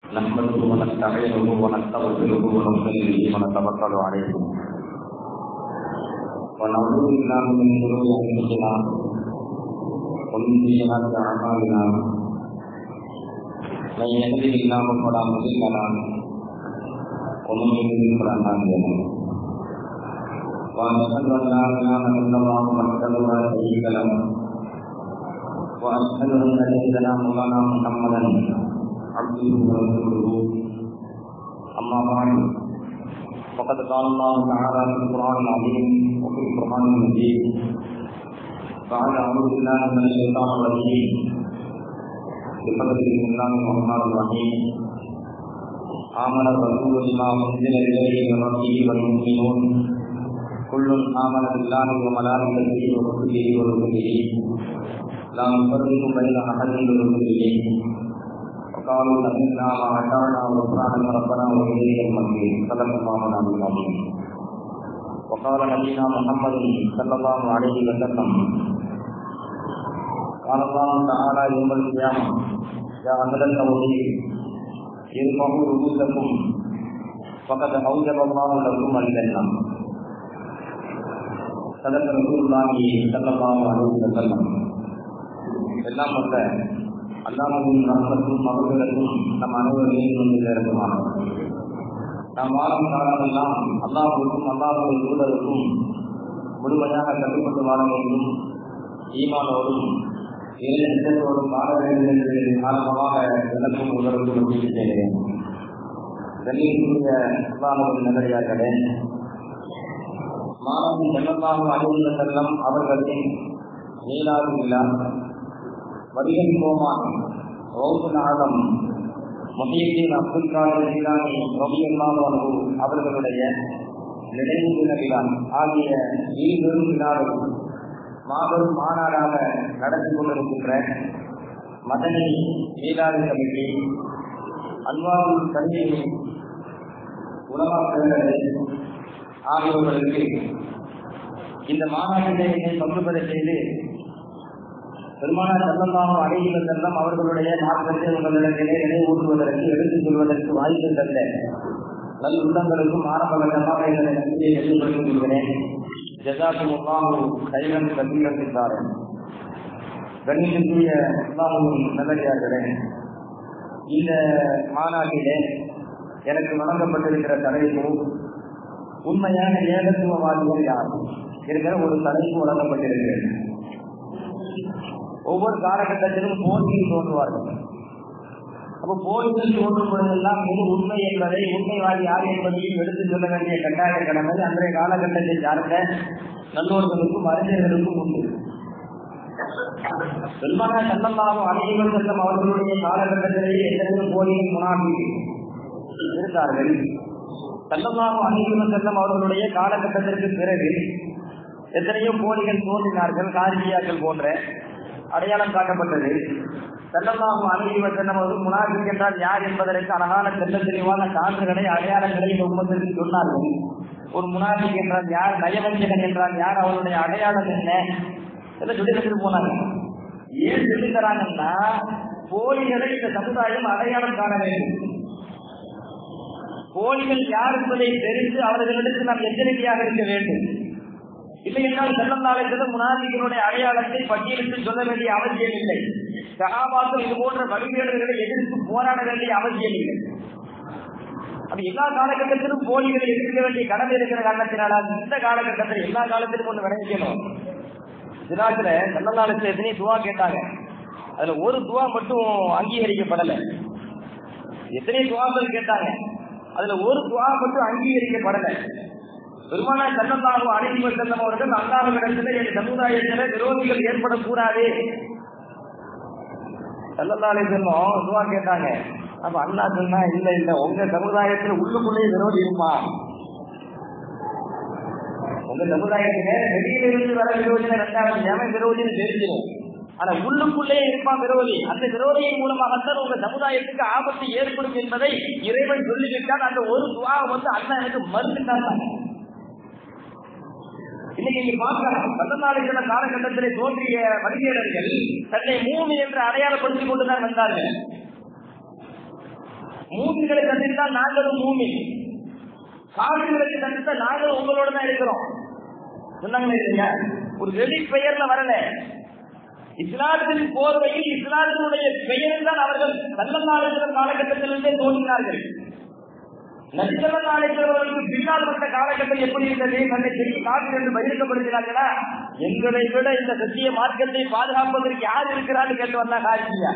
نحمده ونستعينه ونستغفره ونؤمن به ونتوكل عليه ونعوذ بالله من شرور انفسنا ومن سيئات اعمالنا من يهده الله فلا مضل له ومن يضلل فلا هادي له واشهد ان لا اله الا الله وحده لا شريك له واشهد ان سيدنا مولانا محمدا عبده ورسوله اما بعد فقد قال الله تعالى في القران العظيم وفي القران المجيد بعد اعوذ بالله من الشيطان الرجيم بفضل بسم الله الرحمن الرحيم آمن الرسول بما أنزل إليه من ربه والمؤمنون كل آمن بالله وملائكته ورسله ورسله لا نفرق بين أحد من رسله وقالوا سمعنا وأطعنا وغفرانك ربنا وإليك المصير صدق الله العظيم وقال نبينا محمد صلى الله عليه وسلم قال الله تعالى يوم القيامة يا أهل التوحيد ارفعوا رؤوسكم فقد أوجب الله لكم الجنة صدق رسول الله صلى الله عليه وسلم எல்லாம் வந்த அல்லாஹின் ரஹ்மத்தும் மகர்களுக்கும் நம் அனைவரையும் வந்து சேரட்டுமான நாம் வாழும் காலமெல்லாம் அல்லாஹுக்கும் அல்லாஹுடைய தூதருக்கும் முழுமையாக கற்றுக்கொண்டு வாழ வேண்டும் ஈமானோடும் இறைச்சத்தோடும் வாழ வேண்டும் என்று காரணமாக எனக்கும் உதவுக்கு முயற்சி செய்கிறேன் கண்ணியக்கூடிய அல்லாஹின் நகரியார்களே மாணவன் செல்லமாக அலுவலக செல்லம் அவர்களின் நீலாது விழா வடிகன் கோமான் ரவுது நாகம் முஹீதீன் அப்துல் காதர் ஜீலானி ரபியல்லாஹு அவர்களுடைய நினைவு தின விழா ஆகிய இரு பெரும் விழாவில் மாபெரும் மாநாடாக நடத்தி கொண்டிருக்கின்ற மதனி மீலாது கமிட்டி அன்வாருல் கல்வி உலமா பேரவை ஆகியோர்களுக்கு இந்த மாநாட்டிலே என்னை பங்கு பெற செய்து பெருமானார் செல்லந்தாம அடைகிற செல்லம் அவர்களுடைய மாற்றத்தை உங்களிடத்திலே நினைவூட்டுவதற்கு எடுத்துச் சொல்வதற்கு வாய்ப்பு தந்த நல் உள்ளங்களுக்கும் ஆரம்ப கட்டமாக இதனை நன்றியை எதிர்கொள்ளிக் கொள்கிறேன் ஜசாக்கும் அல்லாஹு கைரன் கபீரத்திற்காரன் கண்ணியத்துக்குரிய அல்லாஹுவின் நல்லடியார்களே இந்த மாநாட்டிலே எனக்கு வழங்கப்பட்டிருக்கிற தலைப்பு உண்மையான ஏகத்துவவாதிகள் யார் இருக்கிற ஒரு தலைப்பு வழங்கப்பட்டிருக்கிறது ஒவ்வொரு காலகட்டத்திலும் போட்டியில் தோன்றுவார்கள் அப்ப போட்டியில் தோன்றும் பொழுதெல்லாம் எது உண்மை என்பதை உண்மைவாதி யார் என்பதையும் எடுத்து சொல்ல வேண்டிய கட்டாய கடமை அன்றைய காலகட்டத்தை சார்ந்த நல்லோர்களுக்கும் அறிஞர்களுக்கும் உண்டு பெருமான சல்லமாக அனைவரும் செல்லும் அவர்களுடைய காலகட்டத்திலேயே எத்தனையோ போலியின் முனாபி இருந்தார்கள் சல்லமாக அனைவரும் செல்லும் அவர்களுடைய காலகட்டத்திற்கு பிறகு எத்தனையோ போலிகள் தோன்றினார்கள் காரியாக்கள் போன்ற அடையாளம் காட்டப்பட்டது செல்லமாகும் அணுகி செல்லும் அவர்கள் முனாபிக் என்றால் யார் என்பதற்கு அழகான செல்ல தெளிவான சான்றுகளை அடையாளங்களை இந்த உம்மத்திற்கு சொன்னார்கள் ஒரு முனாபிக் என்றால் யார் நயவஞ்சகன் என்றால் யார் அவருடைய அடையாளம் என்ன எல்லாம் சொல்லி தந்துட்டு போனாங்க ஏன் சொல்லி தராங்கன்னா போலிகளை இந்த சமுதாயம் அடையாளம் காண வேண்டும் போலிகள் யார் என்பதை தெரிந்து அவர்களிடத்தில் நாம் எச்சரிக்கையாக இருக்க வேண்டும் இல்லை என்றால் செல்லந்தாளத்தில் முனாதிகளுடைய அடையாளத்தை பட்டியலிட்டு சொல்ல வேண்டிய அவசியம் இல்லை சகாபாக்கள் இது போன்ற வழிகேடுகளை எதிர்த்து போராட வேண்டிய அவசியம் இல்லை அப்ப எல்லா காலகட்டத்திலும் போலிகளை எதிர்க்க வேண்டிய கடமை இருக்கிற காரணத்தினால இந்த காலகட்டத்தில் எல்லா காலத்திலும் ஒன்று விளைவிக்கணும் சிராஜில செல்லந்தாளத்தில் எத்தனை துவா கேட்டாங்க அதுல ஒரு துவா மட்டும் அங்கீகரிக்கப்படல எத்தனை துவாக்கள் கேட்டாங்க அதுல ஒரு துவா மட்டும் அங்கீகரிக்கப்படலை பெருமானா செல்லந்தாகும் அனைத்து செல்லம் அவர்கள் அல்லாஹ் இடத்துல என் சமுதாயத்தில விரோதிகள் ஏற்படக்கூடாது செல்லந்தாலே செல்லம் துவா கேட்டாங்க அப்ப அண்ணா சொன்னா இல்ல இல்ல உங்க சமுதாயத்துல உள்ளுக்குள்ளேயே விரோதி இருப்பா உங்க சமுதாயத்தில வெளியில இருந்து வர விரோதின ரெண்டாவது ஏன் விரோதின்னு தெரிஞ்சிடும் ஆனா உள்ளுக்குள்ளே இருப்பான் விரோதி அந்த விரோதியின் மூலமாகத்தான் உங்க சமுதாயத்துக்கு ஆபத்து ஏற்படும் என்பதை இறைவன் சொல்லிவிட்டால் அந்த ஒரு துவா வந்து அண்ணா எனக்கு மறுத்துட்டாங்க இன்னைக்கு நீங்க பார்க்கலாம் பத்தநாளைக்கிற காலகட்டத்திலே தோன்றிய வழிகேடர்கள் தன்னை மூமி என்று அடையாளப்படுத்திக் கொண்டுதான் வந்தார்கள் மூமின்களை தந்திருந்தால் நாங்களும் மூமி காவிர்களுக்கு தந்திருந்தால் நாங்களும் உங்களோட தான் இருக்கிறோம் சொன்னாங்களே இல்லையா ஒரு வெளி பெயர்ல வரல இஸ்லாத்தின் போர்வையில் இஸ்லாத்தினுடைய பெயரில் தான் அவர்கள் சல்லல்லாஹு காலகட்டத்திலிருந்தே தோன்றினார்கள் நபிசல்லாஹர்களுக்கு பின்னால் வந்த காலகட்டம் எப்படி இருந்தது தன்னை பெரிய காற்று என்று பகிர்க்கப்படுகிறார்களா எங்களை விட இந்த சத்திய மார்க்கத்தை பாதுகாப்பதற்கு யார் இருக்கிறான்னு கேட்டு வந்தா காட்சியா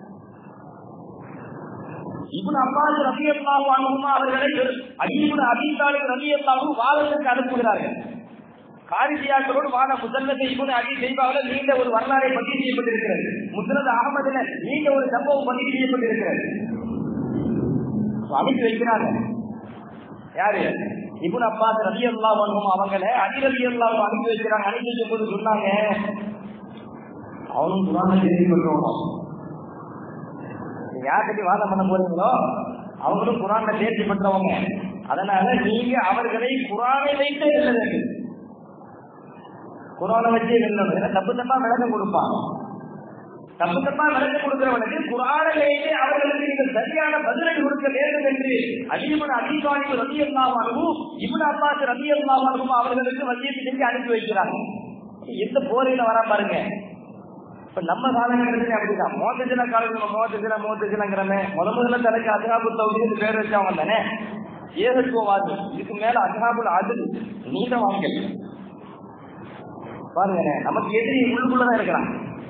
இவன் அப்பாஸ் ரவி அல்லாஹுமா அவர்களை அடியுடன் அபித்தாலும் ரவி அல்லாவும் வாதத்துக்கு அனுப்புகிறார்கள் காரிசியாக்களோடு வாத முதல்லத்தை இவனு அடி செய்வாவில் நீண்ட ஒரு வரலாறை பதிவு செய்யப்பட்டிருக்கிறது முசலது அகமதுல நீண்ட ஒரு சம்பவம் பதிவு செய்யப்பட்டிருக்கிறது அனுப்பி வைக்கிறாங்க யாரு இபுன் அப்பாஸ் ரவி அல்லா பண்ணும் அவங்கள அடி ரவி அல்லா அனுப்பி வைக்கிறாங்க அனுப்பி வைக்கும் போது சொன்னாங்க அவனும் குரான தெரிவி பண்றோம் யார்கிட்ட வாதம் பண்ண போறீங்களோ அவங்களும் குரான தேர்ச்சி பெற்றவங்க அதனால நீங்க அவர்களை குரானை வைத்தே வெல்ல வேண்டும் குரானை வச்சே வெல்லணும் ஏன்னா தப்பு தப்பா விளக்கம் கொடுப்பான் தப்பு தப்பா விளக்கம் கொடுக்கிறவனுக்கு குரானிலேயே அவர்களுக்கு நீங்கள் சரியான பதிலை கொடுக்க வேண்டும் என்று அலிமன் அதிகாரிகள் ரவி அல்லாமலும் இவன் அப்பாஸ் ரவி அல்லாமலும் அவர்களுக்கு வசியத்தை செஞ்சு அனுப்பி வைக்கிறாங்க எந்த போரையில வரா பாருங்க இப்ப நம்ம காலகட்டத்திலே அப்படிதான் மோத்தஜன காலத்துல மோத்தஜன மோத்தஜனங்கிறமே முத முதல்ல தலைக்கு அஜாபு தௌஹீத் பேர் வச்சவங்க தானே ஏகத்துவவாதி இதுக்கு மேல அஜாபுல் அது நீத வாங்கல் பாருங்க நமக்கு எதிரி உள்ளுக்குள்ளதான் இருக்கிறான்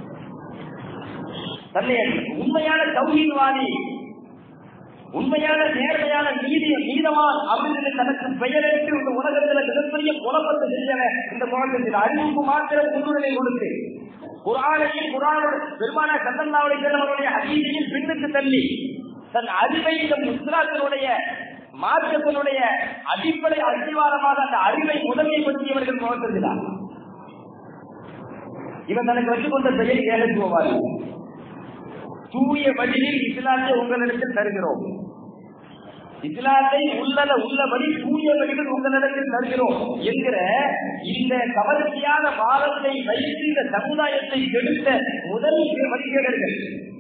தன்னை உண்மையான தௌஹீத்வாதி உண்மையான நேர்மையான நீதி நீதவான் அப்படின்னு தனக்கு பெயரிட்டு இந்த உலகத்துல மிகப்பெரிய குழப்பத்தை செஞ்சன இந்த முழக்கத்தில் அறிவுக்கு மாத்திர முன்னுரிமை கொடுத்து குரானையும் குரானோட பெருமான சந்தன்னாவுடைய பெருமனுடைய அதிகையும் பின்னுக்கு தள்ளி தன் அறிவை இந்த முஸ்லாத்தினுடைய மார்க்கத்தினுடைய அடிப்படை அஸ்திவாரமாக அந்த அறிவை முதன்மைப்படுத்தியவர்கள் முகத்திருக்கிறார் இவன் தனக்கு வச்சுக் கொண்ட பெயர் ஏகத்துவவாதி தூய வழியில் இஸ்லாத்தை உங்களிடத்தில் தருகிறோம் இஸ்லாத்தை உள்ளத உள்ளபடி தூய வழியில் உங்களிடத்தில் தருகிறோம் என்கிற இந்த கவர்ச்சியான வாதத்தை வைத்து இந்த சமுதாயத்தை கெடுத்த முதல் வழிகேடர்கள்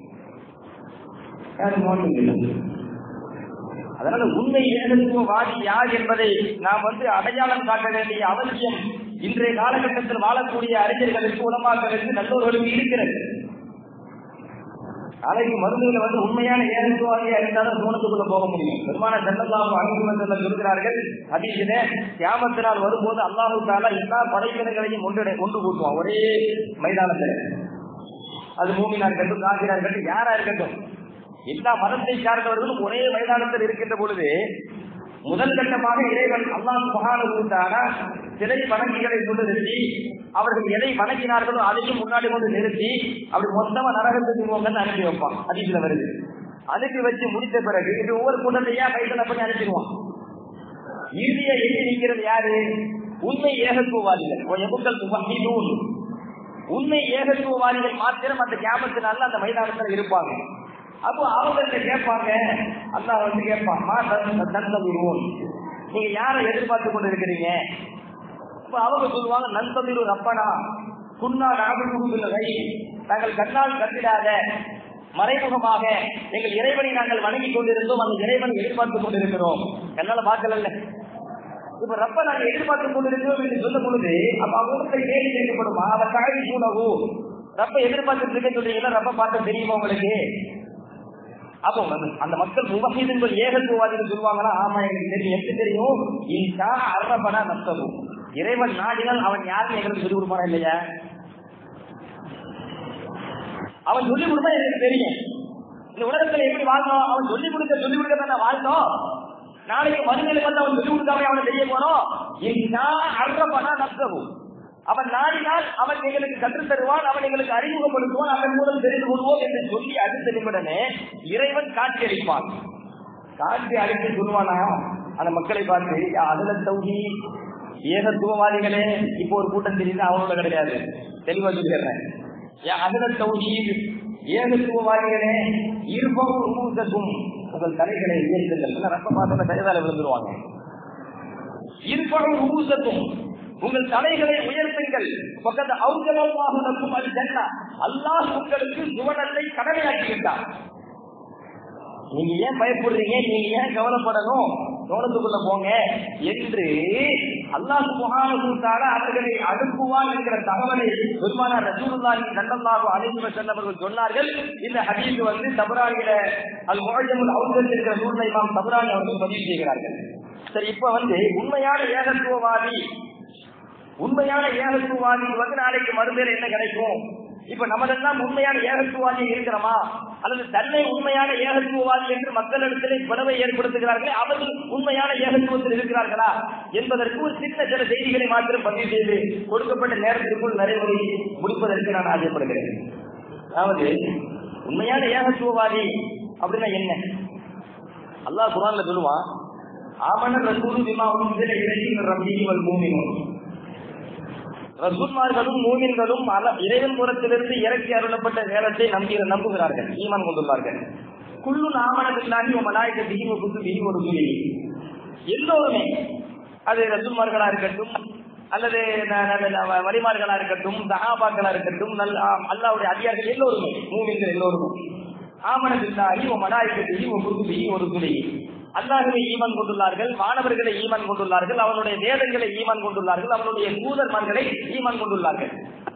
அதனால உண்மை ஏகத்துவவாதி யார் என்பதை நாம் வந்து அடையாளம் காட்ட வேண்டிய அவசியம் இன்றைய காலகட்டத்தில் வாழக்கூடிய அறிஞர்களுக்கு உலமாக்களுக்கு நல்லோர்களுக்கு இருக்கிறது நாளைக்கு மருந்துகளை வந்து உண்மையான ஏகத்துவாதியா இருந்தாலும் சோனத்துக்குள்ள போக முடியும் பெருமான செல்லலாம் அனுபவத்தில் இருக்கிறார்கள் அதிலே தியாமத்தினால் வரும்போது அல்லாஹு தாலா எல்லா படைப்பினங்களையும் ஒன்று கொண்டு கூட்டுவான் ஒரே மைதானத்தில் அது மூமினா இருக்கட்டும் காசிரா இருக்கட்டும் யாரா இருக்கட்டும் எல்லா மதத்தை சார்ந்தவர்களும் ஒரே மைதானத்தில் இருக்கின்ற பொழுது முதல் கட்டமாக இறைவன் அல்லாஹ் மகானுத்தான சிலை வணங்கிகளை கொண்டு நிறுத்தி அவர்கள் எதை வணங்கினார்களோ அதையும் முன்னாடி கொண்டு நிறுத்தி அப்படி மொத்தமா நரகத்துக்கு போங்கன்னு அனுப்பி வைப்பான் அதிகல வருது அனுப்பி வச்சு முடித்த பிறகு இது ஒவ்வொரு கூட்டத்தையா கைத்தனை பண்ணி அனுப்பிடுவான் இறுதியா எழுதி நிற்கிறது யாரு உண்மை ஏகத்துவவாதிகள் எபுக்கள் முஹம்மிதூன் உண்மை ஏகத்துவவாதிகள் மாத்திரம் அந்த கேமத்தினால அந்த மைதானத்தில் இருப்பாங்க அப்போ அவங்க கேட்பாங்க அல்லா வந்து கேட்பான் நன்தமிழ்வோம் நீங்க யாரை எதிர்பார்த்து கொண்டு இருக்கிறீங்க அப்ப அவங்க சொல்லுவாங்க நன்தமிழ் ரப்பனா குன்னா நாகை நாங்கள் கண்ணால் கட்டிடாத மறைமுகமாக எங்கள் இறைவனை நாங்கள் வணங்கி கொண்டிருந்தோம் அந்த இறைவனை எதிர்பார்த்து கொண்டிருக்கிறோம் கண்ணால பார்க்கல இப்ப ரப்ப நாங்கள் எதிர்பார்த்து கொண்டிருக்கிறோம் என்று சொல்லும் பொழுது அப்ப அவங்களுக்கு கேள்வி கேட்கப்படுமா அவ காவி சூழவு ரப்ப எதிர்பார்த்துட்டு இருக்க சொல்றீங்களா ரப்ப பார்த்து தெரியுமா உங்களுக்கு அப்போ அந்த மக்கள் முவஹீதுங்கள் ஏகத்துவவாதிகள் சொல்லுவாங்கன்னா ஆமா எனக்கு தெரியும் எப்படி தெரியும் இன்ஷா அரபனா நஷ்டமும் இறைவன் நாடினால் அவன் யாருன்னு எங்களுக்கு சொல்லி கொடுப்பானா இல்லையா அவன் சொல்லி கொடுத்தா எனக்கு தெரியும் இந்த உலகத்துல எப்படி வாழ்ந்தோம் அவன் சொல்லி கொடுக்க சொல்லி கொடுக்க தானே வாழ்ந்தோம் நாளைக்கு மறுநிலை வந்து அவன் சொல்லி கொடுக்காம அவனை தெரிய போறோம் இன்ஷா அரபனா நஷ்டமும் அவன் நாடினால் அவன் எங்களுக்கு கற்றுத் தருவான் அவன் எங்களுக்கு அறிமுகப்படுத்துவான் அவன் மூலம் தெரிந்து கொள்வோம் என்று சொல்லி அடுத்த நிமிடமே இறைவன் காட்சி அளிப்பான் காட்சி அளித்து சொல்லுவானா அந்த மக்களை பார்த்து அதுல தௌகி ஏகத்துவவாதிகளே இப்போ ஒரு கூட்டம் தெரியுது அவனோட கிடையாது தெளிவா சொல்லிடுறேன் அதுல தௌகி ஏகத்துவவாதிகளே இருபகும் உங்கள் தலைகளை உயர்த்துங்கள் ரத்த பார்த்தோட கைதால விழுந்துருவாங்க இருபகும் ஊசத்தும் உங்கள் தலைகளை உயர்த்துங்கள் பக்கத்து அவுஜலமாக அது ஜன்னா அல்லாஹ் உங்களுக்கு சுவனத்தை கடமையாக்குகின்றார் நீங்க ஏன் பயப்படுறீங்க நீங்க ஏன் கவலைப்படணும் கவனத்துக்குள்ள போங்க என்று அல்லாஹ் சுகான அவர்களை அனுப்புவான் என்கிற தகவலை பெருமானார் ரசூலுல்லாஹி ஸல்லல்லாஹு அலைஹி வஸல்லம் அவர்கள் சொன்னார்கள் இந்த ஹதீஸ் வந்து தபரானில அல் முஅஜமுல் அவுதத் என்கிற நூலை இமாம் தபரானி அவர்கள் பதிவு செய்கிறார்கள் சரி இப்ப வந்து உண்மையான ஏகத்துவவாதி உண்மையான ஏகத்துவவாதி வந்து நாளைக்கு மறுபேர் என்ன கிடைக்கும் இப்ப நமதெல்லாம் உண்மையான ஏகத்துவவாதி இருக்கிறோமா அல்லது தன்னை உண்மையான ஏகத்துவவாதி என்று மக்களிடத்திலே பிளவை ஏற்படுத்துகிறார்களே அவர்கள் உண்மையான ஏகத்துவத்தில் இருக்கிறார்களா என்பதற்கு ஒரு சின்ன சில செய்திகளை மாத்திரம் பதிவு செய்து கொடுக்கப்பட்ட நேரத்திற்குள் நடைமுறை முடிப்பதற்கு நான் ஆசைப்படுகிறேன் அதாவது உண்மையான ஏகத்துவவாதி அப்படின்னா என்ன அல்லாஹ் குரான்ல சொல்லுவான் ஆமன ரசூல் விமா உன்சில இறையின் ரப்பியும் வல் மூமினும் ரசூல்மார்களும் மூமின்களும் அல- இறைவன் புறத்திலிருந்து இறக்கி அருளப்பட்ட நேரத்தை நம்பி நம்புகிறார்கள் ஈமான் கொண்டுள்ளார்கள் குள்ளு நாமனதில்லாகி மலாய்க்க தீவு குத்து ஒரு துணி எல்லோருமே அது ரசூல்மார்களா இருக்கட்டும் அல்லது ந- ந- ந- வலிமார்களா இருக்கட்டும் சஹாபாக்களா இருக்கட்டும் நல்ல அல்லாவுடைய அதிகாரிகள் எல்லோருமே மூமின்கள் எல்லோருமே ஆமனதில்லாகி மலாய்க்க தீவு குத்து ஒரு துணி அல்லாஹுவை ஈமான் கொண்டுள்ளார்கள் மாணவர்களை ஈமான் கொண்டுள்ளார்கள் அவனுடைய வேதங்களை ஈமான் கொண்டுள்ளார்கள் அவனுடைய தூதர்மார்களை ஈமான் கொண்டுள்ளார்கள்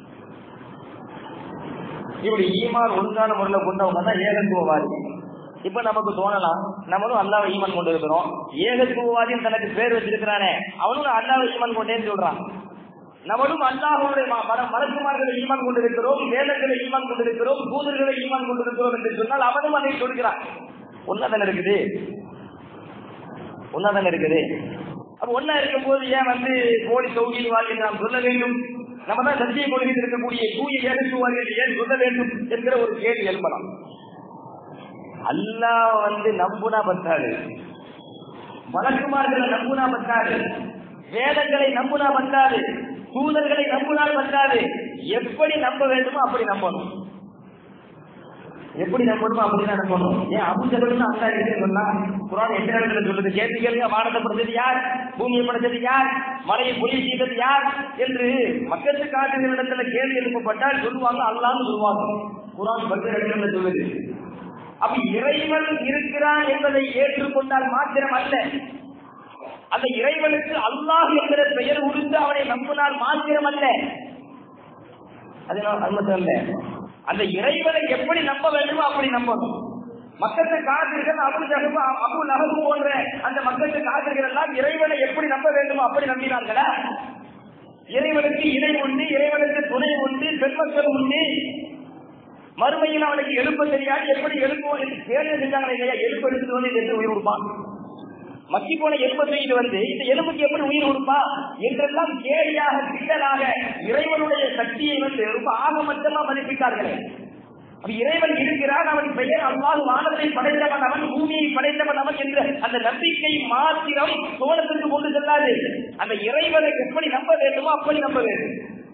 இப்படி ஈமான் ஒழுங்கான முறையில் கொண்டவங்க தான் ஏகத்துவவாதி இப்ப நமக்கு தோணலாம் நம்மளும் அல்லாவை ஈமான் கொண்டு இருக்கிறோம் ஏகத்துவவாதியும் தனக்கு பேர் வச்சிருக்கிறானே அவனும் அல்லாவை ஈமான் கொண்டேன்னு சொல்றான் நம்மளும் அல்லாஹுடைய மலக்குமார்களை ஈமான் கொண்டிருக்கிறோம் வேதங்களை ஈமான் கொண்டிருக்கிறோம் தூதர்களை ஈமான் கொண்டிருக்கிறோம் என்று சொன்னால் அவனும் அதை சொல்கிறான் ஒன்னதன் இருக்குது ஒன்னாதானே இருக்குது அப்ப ஒன்னா இருக்கும் போது ஏன் வந்து போலி சௌகியவாதி என்று நாம் சொல்ல வேண்டும் நம்ம தான் சத்திய கொள்கையில் இருக்கக்கூடிய தூய ஏகத்துவாதிகள் ஏன் சொல்ல வேண்டும் என்கிற ஒரு கேள்வி எழுப்பலாம் அல்லாஹ் வந்து நம்புனா பத்தாது வழக்குமார்களை நம்புனா பத்தாது வேதங்களை நம்புனா பத்தாது தூதர்களை நம்புனால் பத்தாது எப்படி நம்ப வேண்டுமோ அப்படி நம்பணும் எப்படி நம்பணுமோ அப்படிதான் நம்பணும் ஏன் அபுஜகல்னு அல்லா இருக்குன்னு சொன்னா குரான் எந்த இடத்துல சொல்லுது கேட்டு கேளுங்க வானத்தை படைச்சது யார் பூமியை படைச்சது யார் மலையை பொழிய செய்தது யார் என்று மக்களுக்கு காட்டுகிற இடத்துல கேள்வி எழுப்பப்பட்டால் சொல்லுவாங்க அல்லான்னு சொல்லுவாங்க குரான் பல்வேறு இடத்துல சொல்லுது அப்ப இறைவன் இருக்கிறான் என்பதை ஏற்றுக்கொண்டால் மாத்திரம் அல்ல அந்த இறைவனுக்கு அல்லாஹ் என்கிற பெயர் உடுத்து அவனை நம்பினால் மாத்திரம் அல்ல அது அது மட்டும் அல்ல அந்த இறைவனை எப்படி நம்ப வேண்டுமோ அப்படி நம்பணும் மக்களுக்கு காதல்கள் அபு ஜகபு அபு நகபு போன்ற அந்த மக்களுக்கு காதல்கள் எல்லாம் இறைவனை எப்படி நம்ப வேண்டுமோ அப்படி நம்பினார்களா இறைவனுக்கு இணை உண்டு இறைவனுக்கு துணை உண்டு பெண்மக்கள் உண்டு மறுமையில் அவனுக்கு எழுப்ப தெரியாது எப்படி எழுப்புவோம் என்று கேள்வி செஞ்சாங்களே இல்லையா எழுப்பு எடுத்து வந்து என்று உயிர் கொடுப்பான் மக்கி போன எலும்பை தூக்கிட்டு வந்து இந்த எலும்புக்கு எப்படி உயிர் கொடுப்பா என்றெல்லாம் கேலியாக கிண்டலாக இறைவனுடைய சக்தியை வந்து ரொம்ப ஆகமற்றமா மதிப்பிட்டார்களே அப்ப இறைவன் இருக்கிறான் அவன் பெயர் அல்லாஹ் வானத்தை படைத்தவன் அவன் பூமியை படைத்தவன் அவன் என்ற அந்த நம்பிக்கை மாத்திரம் சோழத்திற்கு கொண்டு செல்லாது அந்த இறைவனை எப்படி நம்ப வேண்டுமோ அப்படி நம்ப வேண்டும்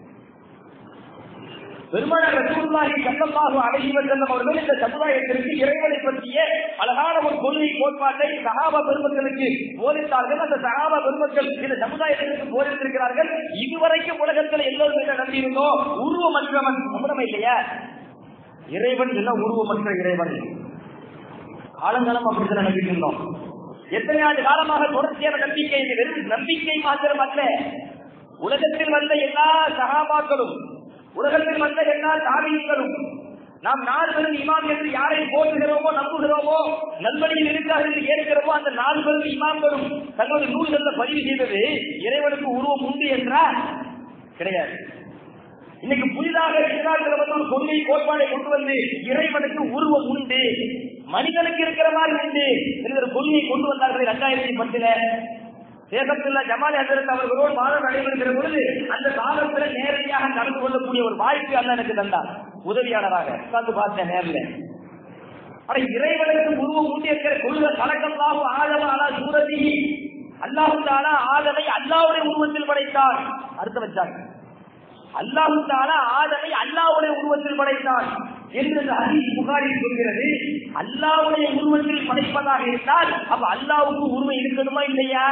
பெருமான ரசூலுல்லாஹி ஸல்லல்லாஹு அலைஹி வஸல்லம் அவர்கள் இந்த சமுதாயத்திற்கு இறைவனை பற்றிய அழகான ஒரு கொள்கை கோட்பாட்டை சஹாபா பெருமக்களுக்கு போதித்தார்கள் அந்த சஹாபா பெருமக்கள் இந்த சமுதாயத்திற்கு போதித்திருக்கிறார்கள் இதுவரைக்கும் உலகத்தில் எல்லோரும் என்ன நம்பியிருந்தோம் உருவமற்றவன் நம்மிடமே இல்லையா இறைவன் என்ன உருவமற்ற இறைவன் காலங்காலம் அப்படித்தான் நம்பிட்டு இருந்தோம் எத்தனை ஆண்டு காலமாக தொடர்ச்சியான நம்பிக்கை இது வெறும் நம்பிக்கை மாத்திரம் அல்ல உலகத்தில் வந்த எல்லா சகாபாக்களும் உலகத்தில் வந்த எல்லா தாவியங்களும் நாம் நாலு பேரும் இமாம் என்று யாரை போற்றுகிறோமோ நம்புகிறோமோ நல்வழியில் இருக்கார் என்று ஏற்கிறோமோ அந்த நாலு பேரும் இமாம்களும் தங்களது நூல்களில் பதிவு செய்தது இறைவனுக்கு உருவம் உண்டு என்றா கிடையாது இன்னைக்கு புதிதாக இஸ்லாத்தில் வந்து ஒரு கொள்கை கோட்பாடை கொண்டு வந்து இறைவனுக்கு உருவம் உண்டு மனிதனுக்கு இருக்கிற மாதிரி உண்டு என்கிற கொள்கையை கொண்டு வந்தார்கள் இரண்டாயிரத்தி பத்துல தேசத்துல ஜமால் ஹசரத் அவர்களோடு மாதம் நடைபெறுகிற பொழுது அந்த காலத்துல நேரடியாக நடந்து கொள்ளக்கூடிய ஒரு வாய்ப்பு அல்ல எனக்கு தந்தார் உதவியாளராக உட்கார்ந்து பார்த்தேன் நேரில் ஆனா இறைவனுக்கு உருவம் உண்டு என்கிற கொள்கை கலக்கல்லாகும் ஆழம் ஆனா சூரதி அல்லாஹு தாலா ஆதமை அல்லாவுடைய உருவத்தில் படைத்தார் அர்த்தம் வச்சாங்க அல்லாஹு தாலா ஆதமை அல்லாவுடைய உருவத்தில் படைத்தான் என்று இந்த ஹதீஸ் புகாரில் சொல்கிறது அல்லாவுடைய உருவத்தில் படைப்பதாக இருந்தால் அப்ப அல்லாவுக்கு உருவம் இருக்கணுமா இல்லையா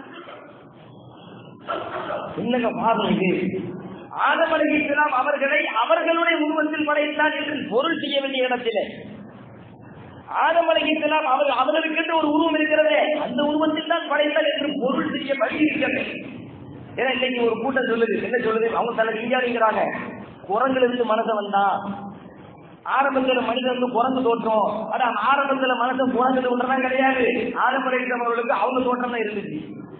என்னங்க வாதம் இது ஆதம் அலைஹிஸ்ஸலாம் அவர்களை அவர்களுடைய உருவத்தில் படைத்தான் என்று பொருள் செய்ய வேண்டிய இடத்திலே ஆதம் அலைஹிஸ்ஸலாம் அவர் அவர்களுக்கென்று ஒரு உருவம் இருக்கிறதே அந்த உருவத்தில் தான் படைத்தார் என்று பொருள் செய்ய வழி இருக்கிறது ஏன்னா இன்னைக்கு ஒரு கூட்டம் சொல்லுது என்ன சொல்லுது அவங்க தலை விஞ்ஞானிங்கிறாங்க குரங்குல இருந்து மனசை வந்தான் ஆரம்பத்துல மனிதன் வந்து குரங்கு தோற்றம் ஆனா ஆரம்பத்துல மனசன் குரங்கு தோற்றம்லாம் கிடையாது ஆதம் அலைஹிஸ்ஸலாம் அவர்களுக்கு அவங்க தோற்றம் தான் இருந்துச்சு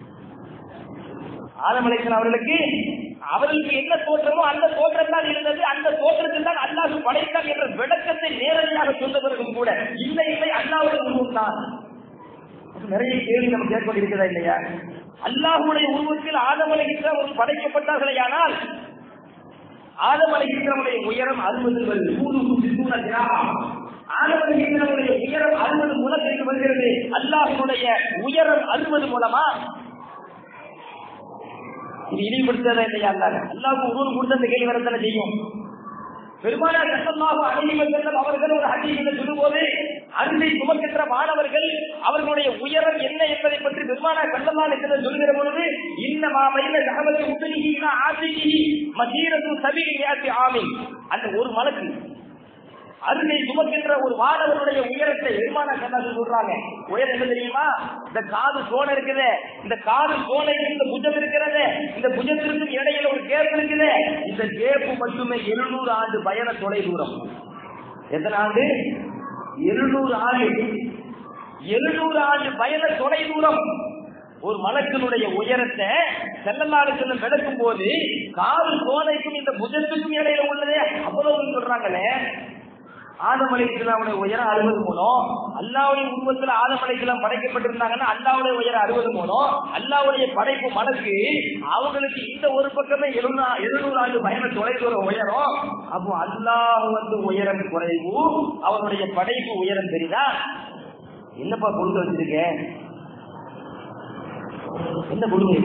ஆதம் அலைஹிஸ்ஸலாம் அவர்களுக்கு அவர்களுக்கு என்ன தோற்றமோ அந்த தோற்றம் தான் இருந்தது அந்த தோற்றத்தில் தான் அல்லாஹ் படைத்தான் என்ற விளக்கத்தை நேரடியாக சொன்ன பிறகும் கூட இல்லை இல்லை அல்லாவுடைய உருவம் தான் நிறைய கேள்வி நம்ம கேட்கொண்டிருக்கிறதா இல்லையா அல்லாஹுடைய உருவத்தில் ஆதம் அலைஹிஸ்ஸலாம் ஒரு படைக்கப்பட்டார்களே ஆனால் ஆதம் அலைஹிஸ்ஸலாமுடைய உயரம் அறுபது ஆதம் அலைஹிஸ்ஸலாமுடைய உயரம் அறுபது மூலத்திற்கு வருகிறது அல்லாஹினுடைய உயரம் அறுபது மூலமா இது இழிவுபடுத்ததா இல்லையா அல்லாஹ் அல்லாஹ்வுக்கு உருவம் கொடுத்த அந்த கேள்வி வரத்தானே செய்யும் பெருமானார் சல்லல்லாஹு அலைஹி வஸல்லம் அவர்கள் ஒரு ஹதீஸில் சொல்லும்போது அன்பை சுமக்கின்ற மாணவர்கள் அவர்களுடைய உயரம் என்ன என்பதை பற்றி பெருமானார் சல்லல்லாஹு அலைஹி வஸல்லம் சொல்கிற பொழுது இன்னமா பைன ஜஹமதி உதனிஹி இலா ஆசிஹி மசீரத்து சபீலி மியாத்தி ஆமி அந்த ஒரு மலக்கு அருகை சுமக்கின்ற ஒரு மாணவனுடைய உயரத்தை பெருமான கண்ணாடி சொல்றாங்க உயரம் என்ன தெரியுமா இந்த காது சோனை இருக்குது இந்த காது சோனைக்கு இந்த புஜம் இருக்கிறது இந்த புஜத்திற்கும் இடையில ஒரு கேப் இருக்குது இந்த கேப்பு மட்டுமே எழுநூறு ஆண்டு பயண தொலை தூரம் எத்தனை ஆண்டு எழுநூறு ஆண்டு எழுநூறு ஆண்டு பயண தொலை தூரம் ஒரு மலக்கினுடைய உயரத்தை செல்லல்லாறு செல்லும் விளக்கும் போது காது சோனைக்கும் இந்த புஜத்துக்கும் இடையில உள்ளதே அவ்வளவு சொல்றாங்களே ஆதமலை இஸ்லாமுடைய உயரம் அறுபது மூலம் அல்லாவுடைய உருவத்துல ஆதமலை இஸ்லாம் படைக்கப்பட்டிருந்தாங்கன்னா அல்லாவுடைய உயரம் அறுபது மூலம் அல்லாவுடைய படைப்பு மனசு அவங்களுக்கு இந்த ஒரு பக்கமே எழுநூறு எழுநூறு ஆண்டு பயண தொலைதூர உயரம் அப்போ அல்லாஹ் வந்து உயரம் குறைவு அவனுடைய படைப்பு உயரம் பெரிதா என்னப்பா கொடுத்து வச்சிருக்கேன் என்ன கொடுங்க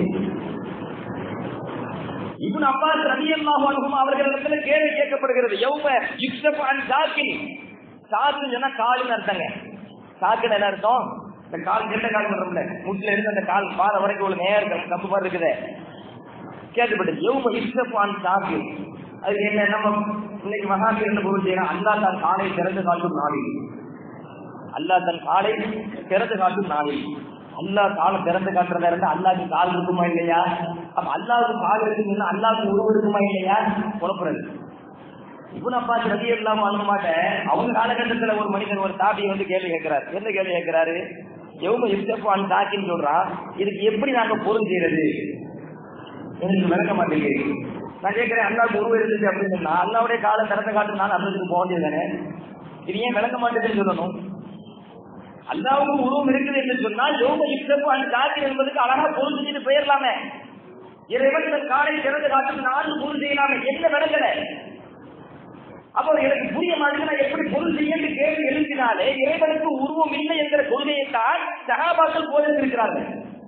இப்னு அப்பாஸ் ரலியல்லாஹு அன்ஹும் அவர்களிடத்துல கேள்வி கேட்கப்படுகிறது யௌம யுக்ஸபு அன் சாக்கின் சாக்கு சொன்னா காலுன்னு அர்த்தங்க சாக்குன்னு என்ன அர்த்தம் இந்த கால் கெட்ட கால் பண்றோம்ல முட்டில இருந்து அந்த கால் பாத வரைக்கும் உள்ள நேரம் கப்பு மாதிரி இருக்குது கேட்டுப்பட்டது யௌம யுக்ஸபு அன் சாக்கு அது என்ன நம்ம இன்னைக்கு மகாபீரன் பொருள் செய்யணும் அல்லா தான் காலை திறந்து காட்டும் நாளில் அல்லா தன் காலை திறந்து காட்டும் நாளில் அல்லா காலை திறந்து காட்டுறதா இருந்தா அல்லாவுக்கு கால் இருக்குமா இல்லையா அப்ப அல்லாவுக்கு கால் இருக்குன்னா அல்லாவுக்கு உருவம் இருக்குமா இல்லையா குழப்பறது இவன் அப்பா ரவி இல்லாம வாங்க மாட்டேன் அவங்க காலகட்டத்துல ஒரு மனிதன் ஒரு தாபியை வந்து கேள்வி கேட்கிறாரு என்ன கேள்வி கேட்கிறாரு எவ்வளவு இப்தப்பான் தாக்கின்னு சொல்றான் இதுக்கு எப்படி நாங்க பொருள் செய்யறது எனக்கு விளக்க மாட்டேங்குது நான் கேட்கிறேன் அல்லாவுக்கு உருவம் இருந்துச்சு அப்படின்னு சொன்னா அல்லாவுடைய காலை திறந்த காட்டு நான் அந்ததுக்கு போக வேண்டியது தானே இது ஏன் விளக்க மாட்டேங்குதுன்னு சொல்லணும் அல்லாவுக்கு உருவம் இருக்குது என்று சொன்னால் யோக யுத்தப்பு அந்த காட்சி என்பதுக்கு அழகா பொருள் செஞ்சுட்டு போயிடலாமே இறைவன் தன் காலை திறந்து காட்டு நானும் பொருள் செய்யலாமே என்ன விளங்கல அப்போ எனக்கு புரிய மாதிரி நான் எப்படி பொருள் செய்ய கேள்வி எழுப்பினாலே இறைவனுக்கு உருவம் இல்லை என்கிற கொள்கையை தான் சகாபாக்கள் போதிருக்கிறார்கள்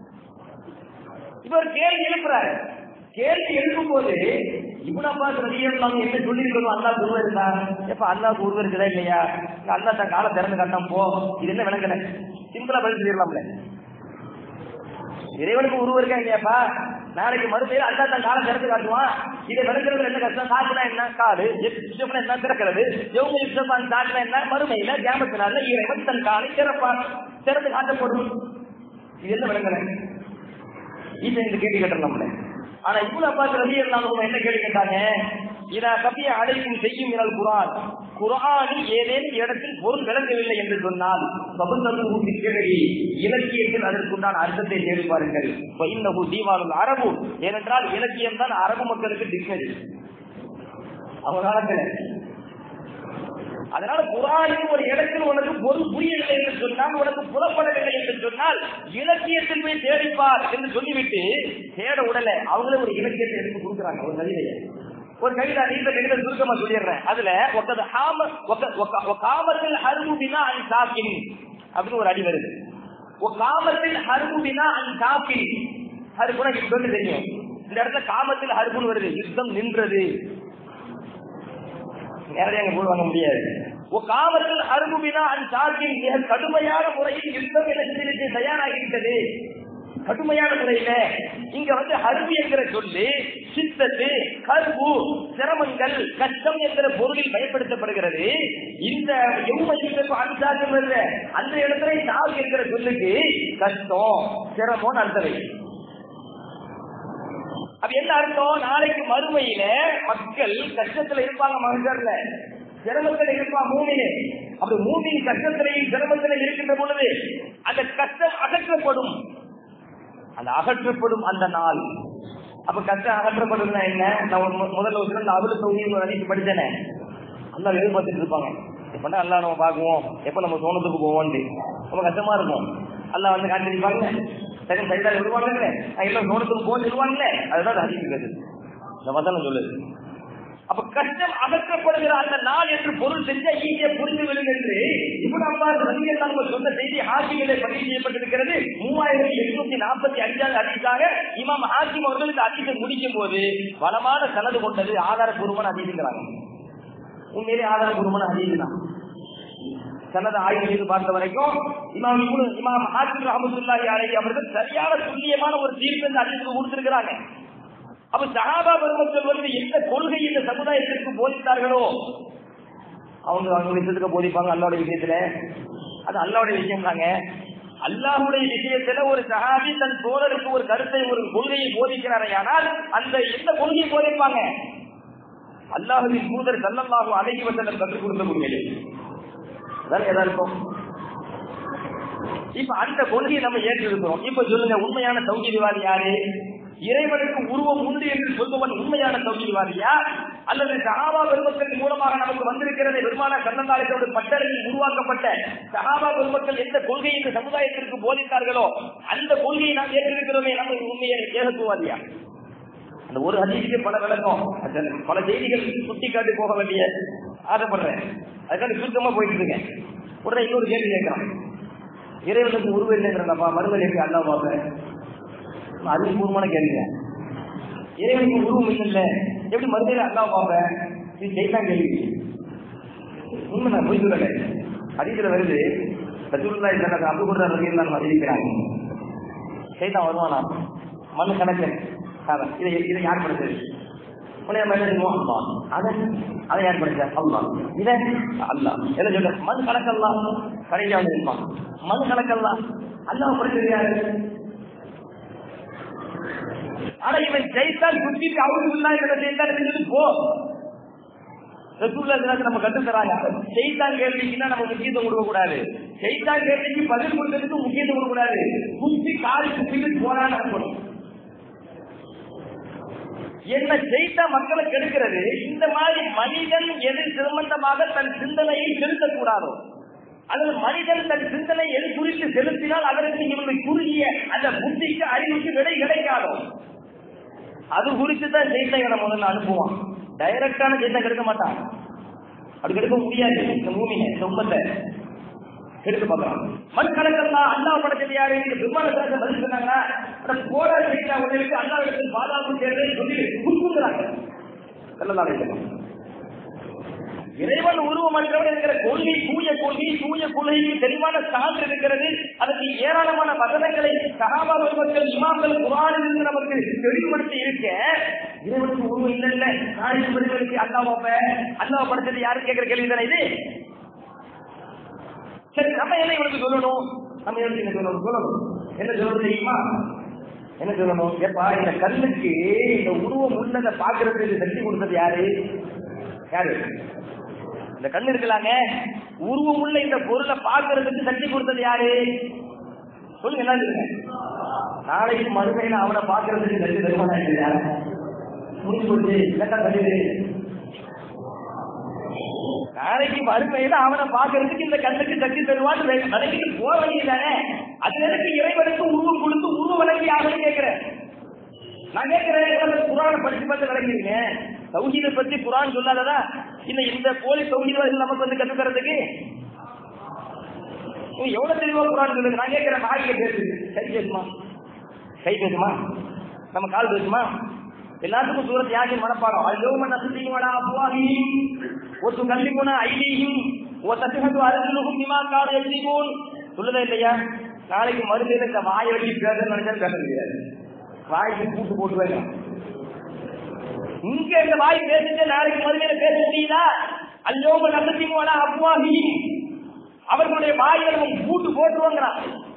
இவர் கேள்வி எழுப்புறாரு கேள்வி எழுப்பும் போது இவன் அப்பா ரவியெல்லாம் என்ன சொல்லியிருக்கணும் அல்லா உருவம் இருக்கா எப்ப அல்லாவுக்கு உருவம் இருக்குதா இல்லையா அல்லா தன் காலை திறந்து கட்டம் போ இது என்ன விளங்கல சிம்பிளா பதில் சொல்லிடலாம்ல இறைவனுக்கு உருவம் இருக்கா இல்லையாப்பா நாளைக்கு மறுபடியும் அல்லா தன் காலை திறந்து காட்டுவான் இதை விளக்குறது என்ன கஷ்டம் காட்டுனா என்ன காடு யுத்தம்னா என்ன திறக்கிறது யோக யுத்தம் காட்டுனா என்ன மறுமையில கேமத்தினால இறைவன் தன் காலை திறப்பான் திறந்து காட்டப்படும் இது என்ன விளங்கல இது இந்த கேள்வி கேட்டலாம்ல ஆனா இவ்வளவு அப்பாஸ் ரவி இருந்தாலும் என்ன கேள்வி கேட்டாங்க இதா கபிய அடைக்கும் செய்யும் இனல் குரான் குரானில் ஏதேனும் இடத்தில் பொருள் விளங்கவில்லை என்று சொன்னால் சபந்தத்து ஊட்டி கேள்வி இலக்கியத்தில் அதற்குண்டான அர்த்தத்தை தேடி பாருங்கள் இன்னகு தீவானுல் அரபு ஏனென்றால் இலக்கியம் தான் அரபு மக்களுக்கு டிக்ஷனரி அவங்க காலத்துல அதனால குரானில் ஒரு இடத்தில் உனக்கு பொருள் புரியவில்லை என்று சொன்னால் உனக்கு புலப்படவில்லை என்று சொன்னால் இலக்கியத்தில் போய் தேடிப்பார் என்று சொல்லிவிட்டு தேட உடல அவங்களே ஒரு இலக்கியத்தை எடுத்து கொடுக்குறாங்க ஒரு கவிதையை ஒரு கவிதை நீண்ட கவிதை சுருக்கமா சொல்லிடுறேன் அதுல ஒக்கது ஹாம காமத்தில் ஹருமுபினா அன் சாக்கின் அப்படின்னு ஒரு அடி வருது காமத்தில் ஹருமுபினா அன் சாக்கின் அது கூட சொல்லு தெரியும் இந்த இடத்துல காமத்தில் ஹருமுன்னு வருது யுத்தம் நின்றது நேரடியாக போய் வாங்க முடியாது காவல்கள் அருகுபினா அன் சார்பில் மிக கடுமையான முறையில் யுத்தம் இலக்கியத்தை தயாராகிவிட்டது கடுமையான முறையில இங்க வந்து ஹர்பு என்கிற சொல்லு சித்தத்து கருவு சிரமங்கள் கஷ்டம் என்கிற பொருளில் பயன்படுத்தப்படுகிறது இந்த எவ்வளவு அனுசாரம் அந்த இடத்துல நாள் என்கிற சொல்லுக்கு கஷ்டம் சிரமம் அர்த்தம் வைக்கும் அது என்ன அர்த்தம் நாளைக்கு மறுமையில மக்கள் கஷ்டத்துல இருப்பாங்க மகன்ல சிரமத்துல இருப்பான் மூமினே அப்படி மூமின் கஷ்டத்திலையும் சிரமத்திலையும் இருக்கின்ற பொழுது அந்த கஷ்டம் அகற்றப்படும் அந்த அகற்றப்படும் அந்த நாள் அப்ப கஷ்டம் அகற்றப்படுதுன்னா என்ன நான் ஒரு மு- முதல்ல ஒரு சிறந்த அவளு தொகுதி ஒரு அடிச்சு படிச்சேனே அல்லா எதிர்பார்த்துட்டு இருப்பாங்க எப்படா அல்லா நம்ம பார்க்குவோம் எப்ப நம்ம சோனத்துக்கு போவோம்னு ரொம்ப கஷ்டமா இருக்கும் அல்லா வந்து காட்டிருப்பாங்க செகண்ட் சைடாக விடுவாங்கல்ல நான் எல்லாம் சோனத்துக்கு போக சொல்லுவாங்கல்ல அதுதான் அதிகம் இந்த வசனம் சொல்லுது அப்ப கஷ்டம் அகற்றப்படுகிற அந்த நாள் என்று பொருள் செஞ்சா ஈஸியா புரிந்து விடும் என்று இப்ப நம்ம நம்ம சொன்ன செய்தி ஹாக்கிகளை பதிவு செய்யப்பட்டிருக்கிறது மூவாயிரத்தி எட்நூத்தி நாற்பத்தி அஞ்சாவது அதிகாக இமாம் ஹாக்கிம் அவர்கள் இந்த அதிகம் முடிக்கும் போது பலமான சனது கொண்டது ஆதாரபூர்வமான அதிகங்கிறாங்க உண்மையிலே ஆதாரபூர்வமான அதிகம் தான் சனத ஆய்வு செய்து பார்த்த வரைக்கும் இமாம் இப்னு இமாம் ஹாக்கிம் ரஹமத்துல்லாஹி அலைஹி அவர்கள் சரியான துல்லியமான ஒரு தீர்ப்பு இந்த அதிகம் கொடுத்திருக்கிறாங்க அப்ப சகாபா பெருமக்கள் வந்து எந்த கொள்கை இந்த சமுதாயத்திற்கு போதித்தார்களோ அவங்க அவங்க விஷயத்துக்கு போதிப்பாங்க அல்லாவுடைய விஷயத்துல அது அல்லாவுடைய விஷயம் தாங்க அல்லாஹுடைய விஷயத்துல ஒரு சஹாபி தன் தோழருக்கு ஒரு கருத்தை ஒரு கொள்கையை போதிக்கிறாரே ஆனால் அந்த எந்த கொள்கையை போதிப்பாங்க அல்லாஹுவின் தூதர் சல்லல்லாஹு அலைஹி வஸல்லம் கற்றுக் கொடுத்த கொள்கை அதான் எதார்த்தம் இப்ப அந்த கொள்கையை நம்ம ஏற்றிருக்கிறோம் இப்ப சொல்லுங்க உண்மையான தௌகிதிவாதி யாரு இறைவனுக்கு உருவம் உண்டு என்று சொல்பவன் உண்மையான தௌகிதிவாதியா அல்லது சஹாபா பெருமக்கள் மூலமாக நமக்கு வந்திருக்கிறது பெருமான கண்ணந்தாளத்தோடு பட்டறையில் உருவாக்கப்பட்ட சஹாபா பெருமக்கள் எந்த கொள்கையை இந்த சமுதாயத்திற்கு போதித்தார்களோ அந்த கொள்கையை நாம் ஏற்றிருக்கிறோமே நம்ம உண்மையை ஏகத்துவாதியா அந்த ஒரு ஹதீஸுக்கு பல விளக்கம் அது பல செய்திகள் சுட்டி காட்டி போக வேண்டிய ஆசைப்படுறேன் அதுக்காக சுருக்கமா போயிட்டு இருக்கேன் உடனே இன்னொரு கேள்வி கேட்கிறான் இறைவனுக்கு உருவம் இல்லைங்கிறப்பா மறுமையில் எப்படி அல்லா பார்ப்பேன் அது பூர்வமான கேள்விங்க இறைவனுக்கு உருவம் இல்லை எப்படி மறுமையில அல்லா பார்ப்பேன் இது ஜெயிதான் கேள்வி உண்மை நான் போய் சொல்லல ஹதீஸ்ல வருது ரசூலுல்லாஹி ஸல்லல்லாஹு அபு ஹுரைரா ரலியல்லாஹு அன்ஹு அறிவிக்கிறாங்க சைதான் வருவானா மண்ணு கணக்கு அதான். இதை இதை யார் படைச்சது உடனே நம்ம என்ன சொல்லுவோம் அல்லா அதை அதை யார் படைச்சா அல்லா இதை அல்லா என்ன சொல்ற மண் கணக்கல்லா கடைசியா வந்து இருப்பான் மண் கணக்கல்லா அல்லாஹ் படைச்சது யாரு ஆனா இவன் ஜெயித்தால் சுத்திட்டு அவருக்கு இல்லாத ஜெயித்தால் சொல்லி போ ரசூல்லா தினத்தை நம்ம கத்து தராங்க செய்தான் கேள்விக்குன்னா நம்ம முக்கியத்துவம் கொடுக்க கூடாது செய்தான் கேள்விக்கு பதில் கொடுத்ததுக்கு முக்கியத்துவம் கொடுக்க கூடாது குத்தி காலி குத்திட்டு போறான்னு அனுப்பணும் என்ன ஜெயித்தா மக்களை கெடுக்கிறது இந்த மாதிரி மனிதன் எது சம்பந்தமாக தன் சிந்தனையை செலுத்தக்கூடாதோ அல்லது மனிதன் தன் சிந்தனை எது குறித்து செலுத்தினால் அதற்கு இவனுடைய குறுகிய அந்த புத்திக்கு அறிவுக்கு விடை கிடைக்காதோ அது குறித்து தான் ஜெயித்தா முதல்ல அனுப்புவான் டைரக்டான ஜெயித்தா கெடுக்க மாட்டான் அப்படி கெடுக்க முடியாது இந்த பூமியை இந்த உம்மத்தை கெடுக்க பார்க்கலாம் மண்கணக்கெல்லாம் அல்லா படைச்சது யாரு இந்த விமானத்தை பதில் சொன்னாங்கன்னா அந்த போரா ஜெயித்தா உடலுக்கு அல்லா இடத்தில் பாதுகாப்பு தேர்தல் சொல்லி குறுக்குங்கிறாங்க செல்லலாம் இறைவன் உருவமற்றவன் என்கிற கொள்கை தூய கொள்கை தூய கொள்கைக்கு தெளிவான சான்று இருக்கிறது அதற்கு ஏராளமான வசனங்களை சகாபா மக்கள் இமாம்கள் குரானிலிருந்து நமக்கு தெளிவுபடுத்தி இருக்க இறைவனுக்கு உருவம் இல்லை இல்ல நாளைக்கு மனிதர்களுக்கு அல்லாஹ் அல்லாஹ் படைச்சது யாரு கேட்கிற கேள்வி தானே இது சரி நம்ம என்ன இவனுக்கு சொல்லணும் நம்ம இவனுக்கு என்ன சொல்லணும் சொல்லணும் என்ன சொல்லணும் தெரியுமா என்ன சொல்லணும் ஏப்பா இந்த கண்ணுக்கு இந்த உருவம் உள்ளதை பாக்குறதுக்கு சக்தி கொடுத்தது யாரு யாரு இந்த கண்ணு இருக்கலாங்க உருவம் உள்ள இந்த பொருளை பாக்குறதுக்கு சக்தி கொடுத்தது யாரு சொல்லுங்க என்ன சொல்லுங்க நாளைக்கு மறுமையில அவனை பாக்குறதுக்கு சக்தி தருவானா இல்லையா முடிஞ்சு போச்சு இல்லட்டா தள்ளிடு நாளைக்கு மறுமையில அவனை பாக்குறதுக்கு இந்த கண்ணுக்கு சக்தி தருவான்னு விளக்கிட்டு போக வேண்டியதானே அது எனக்கு இறைவனுக்கு உருவம் கொடுத்து உருவ விளக்கி ஆகணும் கேட்கிறேன் நான் கேட்கிறேன் குரான படிச்சு பார்த்து விளங்கிருங்க தௌஹீதை பத்தி குரான் சொல்லாததா இல்ல இந்த போலி தௌஹீதவாதிகள் நமக்கு வந்து கத்துக்கிறதுக்கு எவ்வளவு தெளிவா குரான் சொல்லுங்க நான் கேட்கிறேன் நாய்க்கு பேசு கை பேசுமா கை பேசுமா நம்ம கால் பேசுமா எல்லாத்துக்கும் தூரத்து யாருக்கு மனப்பாடம் அல்லோம நசுதியும் வடா அப்புவாகியும் ஒத்து கல்லிமுன ஐடியும் ஓ தசுகத்து அருகிலும் நிமா காடு எழுதிவோம் சொல்லுதா இல்லையா நாளைக்கு மறுமையில இந்த வாயை வச்சு பேச நினைச்சா பேச முடியாது வாய்க்கு கூட்டு போட்டுருவாங்க இங்க இந்த வாய் பேசிட்டு நாளைக்கு மறுமையில பேச முடியுதா அல்லோம நம்பத்தின் அப்புவாகியும் அவர்களுடைய வாயில நம்ம கூட்டு போட்டுருவாங்கிறான்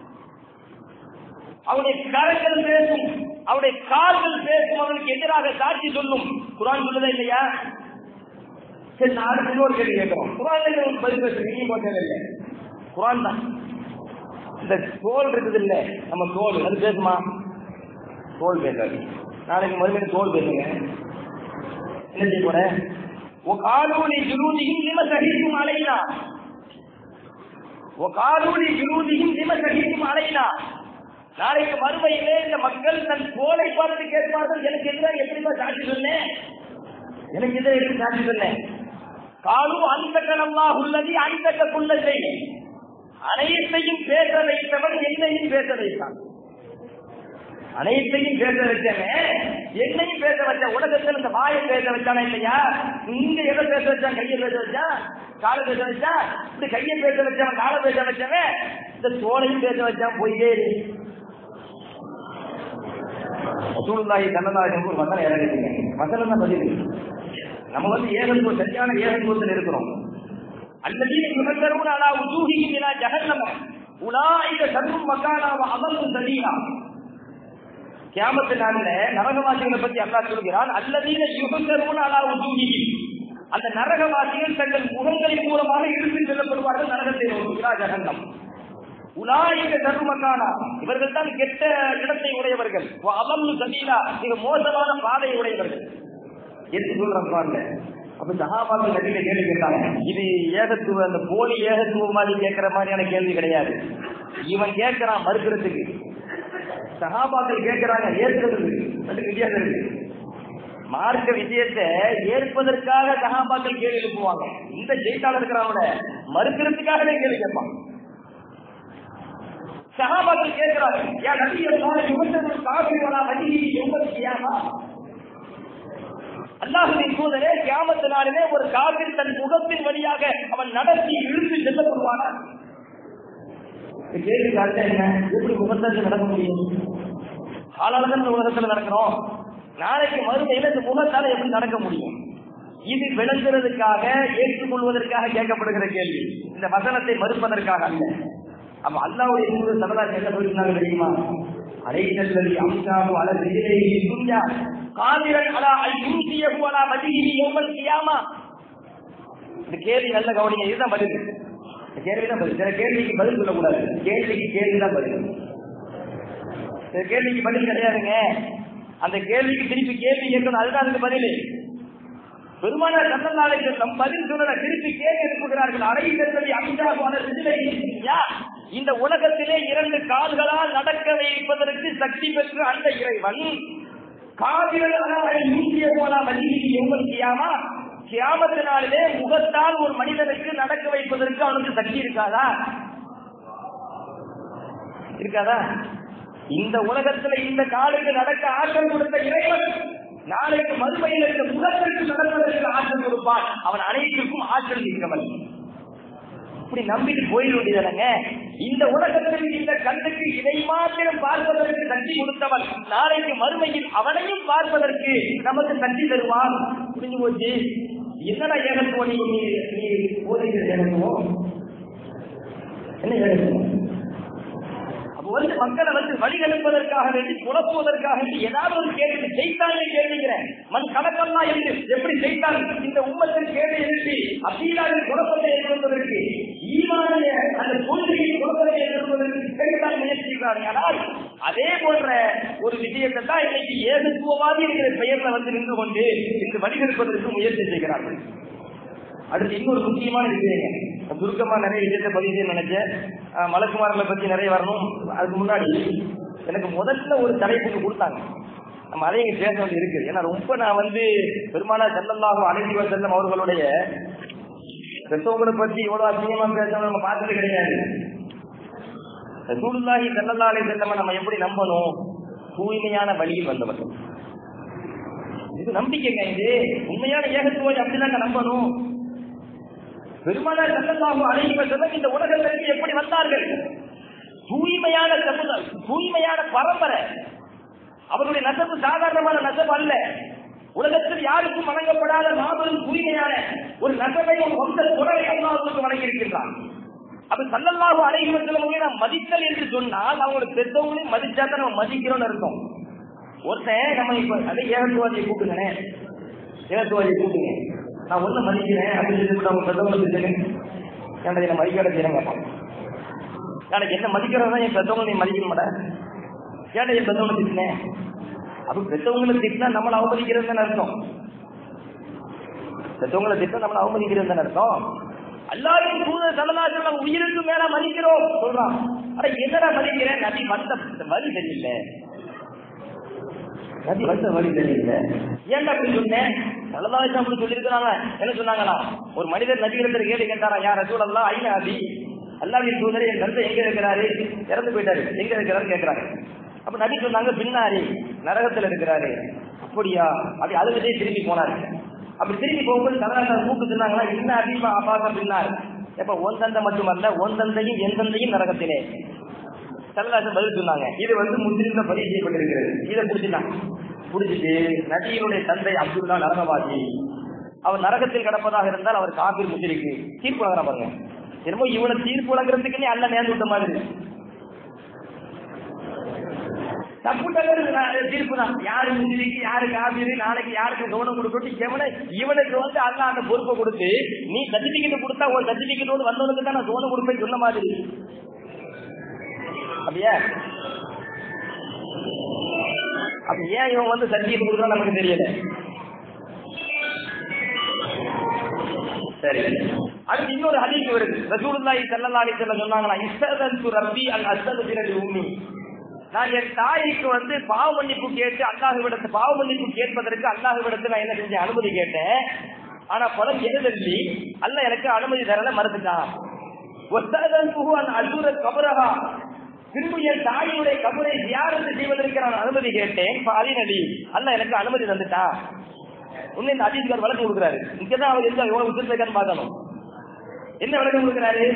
அவருடைய கரங்கள் பேசும் அவருடைய கால்கள் பேசும் அவனுக்கு எதிராக சாட்சி சொல்லும் குரான் சொல்லுதா இல்லையா சரி நாலு இன்னொரு கேள்வி கேட்கிறோம் குரான் ஒரு பதில் பேசுறீங்க நீங்க போட்டது இல்லை குரான் தான் இந்த தோல் இருக்குது இல்ல நம்ம தோல் அது பேசுமா தோல் பேசாது நாளைக்கு மறுபடியும் தோல் பேசுங்க என்ன செய்ய போற காலூனி ஜுலூதியும் நிம சகிக்கும் அலைனா காலூனி ஜுலூதியும் நிம சகிக்கும் அலைனா நாளைக்கு மறுமையிலே இந்த மக்கள் தன் தோலை பார்த்து கேட்பார்கள் எனக்கு எதிராக எப்படிமா சாட்சி சொன்னேன் எனக்கு எதிராக எப்படி சாட்சி சொன்னேன் காலும் அந்த கணம்மா உள்ளது அந்த குள்ளதை அனைத்தையும் பேச வைத்தவன் என்னையும் பேச வைத்தான் அனைத்தையும் பேச வச்சவன் என்னையும் பேச வச்ச உலகத்தில் இந்த வாயை பேச வச்சானா இல்லையா இங்க எதை பேச வச்சான் கையை பேச வச்சா காலை பேச வச்சா இப்படி கையை பேச வச்சவன் காலை பேச வச்சவன் இந்த தோலையும் பேச வச்சான் போயிட்டே சூழ்நாயி கண்ணதாயம் ஒரு வசனம் இறங்குறீங்க வசனம் தான் பதிவு நம்ம வந்து ஏகத்துவம் சரியான ஏகத்துவத்தில் இருக்கிறோம் அல்லதீன யுஹத்தரூன அலா உஜூஹிஹிம் இலா ஜஹன்னம உலாயிக சர்ரும் மக்கானாவ அமர்ந்து சலீனா கியாமத்து நாளில நரகவாசிகளை பத்தி அல்லாஹ் சொல்கிறான் அல்லதீன யுஹத்தரூன அலா உஜூஹிஹிம் அந்த நரகவாசிகள் தங்கள் முகங்களின் மூலமாக இழுத்து செல்லப்படுவார்கள் நரகத்தை நோக்கி ஜகன்னம் உலாயிக தர்மக்கானா இவர்கள் தான் கெட்ட இடத்தை உடையவர்கள் அமல்லு சபீலா மிக மோசமான பாதையை உடையவர்கள் எடுத்து சொல்றேன் பாருங்க அப்ப சகாபாக்கள் நடிகை கேள்வி கேட்டாங்க இது ஏகத்துவ அந்த போலி ஏகத்துவ மாதிரி கேட்கிற மாதிரியான கேள்வி கிடையாது இவன் கேட்கிறான் மறுக்கிறதுக்கு சகாபாக்கள் கேட்கிறாங்க ஏற்கிறதுக்கு அதுக்கு வித்தியாசம் இருக்கு மார்க்க விஷயத்தை ஏற்பதற்காக சகாபாக்கள் கேள்வி எழுப்புவாங்க இந்த ஜெயித்தாளர் இருக்கிறவங்கள மறுக்கிறதுக்காகவே கேள்வி கேட்பாங்க சகாபாக்கள் கேட்கிறாங்க என் நபியை யுவத்தர்கள் காப்பி வரா வழி எவ்வளவு அல்லாஹுவின் தூதரே கியாமத்து நாளிலே ஒரு காவிரி தன் முகத்தின் வழியாக அவன் நடத்தி இழுத்து செல்லப்படுவானா கேள்விக்கு அர்த்தம் என்ன எப்படி முகத்தில் நடக்க முடியும் காலாளர்கள் உலகத்தில் நடக்கிறோம் நாளைக்கு மறுமையில இந்த முகத்தால எப்படி நடக்க முடியும் இது விளங்குறதுக்காக ஏற்றுக்கொள்வதற்காக கேட்கப்படுகிற கேள்வி இந்த வசனத்தை மறுப்பதற்காக அல்ல அப்ப அல்லாவுடைய தூதர் சரதா என்ன சொல்லிருந்தாங்க தெரியுமா அரைத்தல்லி அம்சாவு அல விஜயை துன்யா காதிரன் அலா ஐயூசியஹு அலா வஜிஹி யௌமல் கியாமா இந்த கேள்வி நல்ல கவனிங்க இதுதான் பதில் இந்த கேள்வி தான் பதில் சில கேள்விக்கு பதில் சொல்லக்கூடாது கேள்விக்கு கேள்வி தான் பதில் சில கேள்விக்கு பதில் கிடையாதுங்க அந்த கேள்விக்கு திருப்பி கேள்வி கேட்கணும் அதுதான் அதுக்கு பதில் பெருமான சந்தனாலை நம் பதில் சொல்ல திருப்பி கேள்வி எழுப்புகிறார்கள் அரை செல்வதி அமிதா இந்த உலகத்திலே இரண்டு கால்களால் நடக்க வைப்பதற்கு சக்தி பெற்ற அந்த இறைவன் காவிரிய போல வழியில் எவ்வளவு கியாமா கியாமத்தினாலே முகத்தால் ஒரு மனிதனுக்கு நடக்க வைப்பதற்கு அவனுக்கு சக்தி இருக்காதா இருக்காதா இந்த உலகத்துல இந்த காலுக்கு நடக்க ஆற்றல் கொடுத்த இறைவன் நாளைக்கு மறுமையில் இந்த முகத்திற்கு நடப்பதற்கு ஆற்றல் கொடுப்பான் அவன் அனைத்திற்கும் ஆற்றல் இருக்கவன் இப்படி நம்பிட்டு போயிட வேண்டியதானங்க இந்த உலகத்தில் இந்த கண்ணுக்கு இதை மாத்திரம் பார்ப்பதற்கு சக்தி கொடுத்தவன் நாளைக்கு மறுமையில் அவனையும் பார்ப்பதற்கு நமக்கு சக்தி தருவான் புரிஞ்சு போச்சு என்னடா ஏகத்துவம் நீ நீ போதைகிற ஏகத்துவம் என்ன ஏகத்துவம் அப்ப வந்து மக்களை வந்து வழிகெடுப்பதற்காக வேண்டி குழப்புவதற்காக வேண்டி ஏதாவது ஒரு கேள்வி செய்தாலே கேள்விக்கிறேன் மண் கணக்கெல்லாம் என்று எப்படி செய்தால் இந்த உம்மத்தில் கேள்வி எழுப்பி அசீலாவின் குழப்பத்தை ஏற்படுவதற்கு ஈமானிய அந்த கொள்கையின் குழப்பத்தை ஏற்படுவதற்கு செய்தால் முயற்சிக்கிறார்கள் ஆனால் அதே போன்ற ஒரு விஷயத்தை தான் இன்னைக்கு ஏகத்துவவாதி என்கிற பெயர்ல வந்து நின்று கொண்டு இந்த வழிகெடுப்பதற்கு முயற்சி செய்கிறார்கள் அடுத்து இன்னொரு முக்கியமான விஷயம் சுருக்கமா நிறைய விஷயத்தை பதிவு செய்ய நினைச்சேன் அஹ் மலக்குமார்களை பத்தி நிறைய வரணும் அதுக்கு முன்னாடி எனக்கு முதல்ல ஒரு தலைப்பு கொடுத்தாங்க நம்ம அதையும் இங்க பேச வேண்டி இருக்கு ஏன்னா ரொம்ப நான் வந்து பெருமானா செல்லல்லாகும் அனைத்து செல்லம் அவர்களுடைய பெற்றோர்களை பத்தி எவ்வளவு அசிங்கமா பேசணும் நம்ம பார்த்தது கிடையாது சூழ்நாகி செல்லல்லா அலை செல்லம நம்ம எப்படி நம்பணும் தூய்மையான வழியில் வந்தவர்கள் இது நம்பிக்கைங்க இது உண்மையான ஏகத்துவம் அப்படிதாங்க நம்பணும் பெருமானார் செல்லல்லாகும் அழைப்பு செல்லம் இந்த உலகத்திற்கு எப்படி வந்தார்கள் தூய்மையான சமுதாயம் தூய்மையான பரம்பரை அவருடைய நசப்பு சாதாரணமான நசப்பு அல்ல உலகத்தில் யாருக்கும் வழங்கப்படாத மாபெரும் தூய்மையான ஒரு நசவை ஒரு வந்த தொடரை அல்லாஹுக்கு வழங்கியிருக்கின்றான் அப்ப சல்லல்லாஹு அலைஹி வஸல்லம் நாம் மதித்தல் என்று சொன்னால் அவங்களோட பெற்றவங்களையும் மதிச்சா தான் நம்ம மதிக்கிறோம்னு அர்த்தம் ஒருத்தன் நம்ம இப்ப அதே ஏகத்துவாதியை கூப்பிடுங்கண்ணே ஏகத்துவாதியை கூப்பிடுங்க நான் ஒண்ணு மதிக்கிறேன் அப்படின்னு சொல்லிட்டு அவங்க பெற்றவங்களை திட்டுங்க ஏன்டா என்ன மதிக்காத செய்யறேன் கேட்பான் எனக்கு என்ன மதிக்கிறதா என் பெற்றவங்க நீ மதிக்க மாட்டேன் ஏன்டா என் பெற்றவங்களை திட்டினேன் அப்ப பெற்றவங்களை திட்டினா நம்மளை அவமதிக்கிறது அர்த்தம் பெற்றவங்களை திட்டினா நம்மளை அவமதிக்கிறது அர்த்தம் அல்லாவின் தூதர் சமதாசம் நம்ம உயிருக்கு மேல மதிக்கிறோம் சொல்றான் அட என்னடா மதிக்கிறேன் நபி வந்த வழி தெரியல நபி வந்த வழி தெரியல ஏன்டா அப்படி சொன்னேன் நல்லதாக அப்படி சொல்லியிருக்கிறாங்க என்ன சொன்னாங்களா ஒரு மனிதர் நபிகளிடத்தில் கேள்வி கேட்டாரா யார் ரசூல் அல்லா ஐயா அபி அல்லாவின் தூதரே என் தந்தை எங்க இருக்கிறாரு இறந்து போயிட்டாரு எங்க இருக்கிறாரு கேட்கிறாங்க அப்ப நபி சொன்னாங்க பின்னாரி நரகத்துல இருக்கிறாரு அப்படியா அப்படி அழுகதே திரும்பி போனாரு அப்படி திரும்பி போகும்போது கதராசர் கூப்பிட்டு சொன்னாங்களா என்ன அதிகமா அபாச பின்னார் எப்ப ஒன் தந்தை மட்டுமல்ல ஒன் தந்தையும் என் தந்தையும் நரகத்திலே சரலாசன் பதில் சொன்னாங்க இது வந்து முஸ்லீம்ல பதிவு செய்யப்பட்டிருக்கிறது இதை புடிச்சிட்டாங்க புடிச்சிட்டு நபியினுடைய தந்தை அப்துல்லா நரகவாசி அவர் நரகத்தில் கிடப்பதாக இருந்தால் அவர் காபீர் முஸ்லிக்கு தீர்ப்பு வழங்குற பாருங்க என்னமோ இவனை தீர்ப்பு வழங்குறதுக்குன்னே அல்ல நேர்ந்து விட்ட மாதிரி தப்பு தீர்ப்பு தான் யாரு முஸ்லிக்கு யாரு காபீர் நாளைக்கு யாருக்கு கவனம் கொடுக்கட்டும் எவனை இவனுக்கு வந்து அல்ல அந்த பொறுப்பை கொடுத்து நீ சர்டிபிகேட் கொடுத்தா ஒரு சர்டிபிகேட்டோடு வந்தவனுக்கு தான் நான் கவனம் கொடுப்பேன் சொன்ன மாதிரி அப்படியா அப்ப ஏன் இவன் வந்து சர்டிபிகேட் கொடுக்கணும் நமக்கு தெரியல சரி அடுத்து இன்னொரு ஹதீஸ் வருது ரசூலுல்லாஹி ஸல்லல்லாஹு அலைஹி வஸல்லம் சொன்னாங்களா இஸ்ததன்து ரப்பி அல் அஸ்தக்பிர உம்மி நான் என் தாய்க்கு வந்து பாவ மன்னிப்பு கேட்டு அல்லாஹ்விடத்து பாவ மன்னிப்பு கேட்பதற்கு அல்லாஹ்விடத்து நான் என்ன செஞ்சேன் அனுமதி கேட்டேன் ஆனா பலம் எழுதல்லி அல்ல எனக்கு அனுமதி தரல மறுத்துட்டான் ஒத்ததன்துஹு அன் அசூர கபரஹா பின்பு என் தாயினுடைய கபரை தியானத்து செய்வதற்கு நான் அனுமதி கேட்டேன் அதினடி அல்ல எனக்கு அனுமதி தந்துட்டான் உன்னை இந்த அதிகார் விளக்கம் கொடுக்குறாரு இங்கதான் அவர் எந்த எவ்வளவு விசிருக்கான்னு பார்க்கணும் என்ன விளக்கம் கொடுக்குறாரு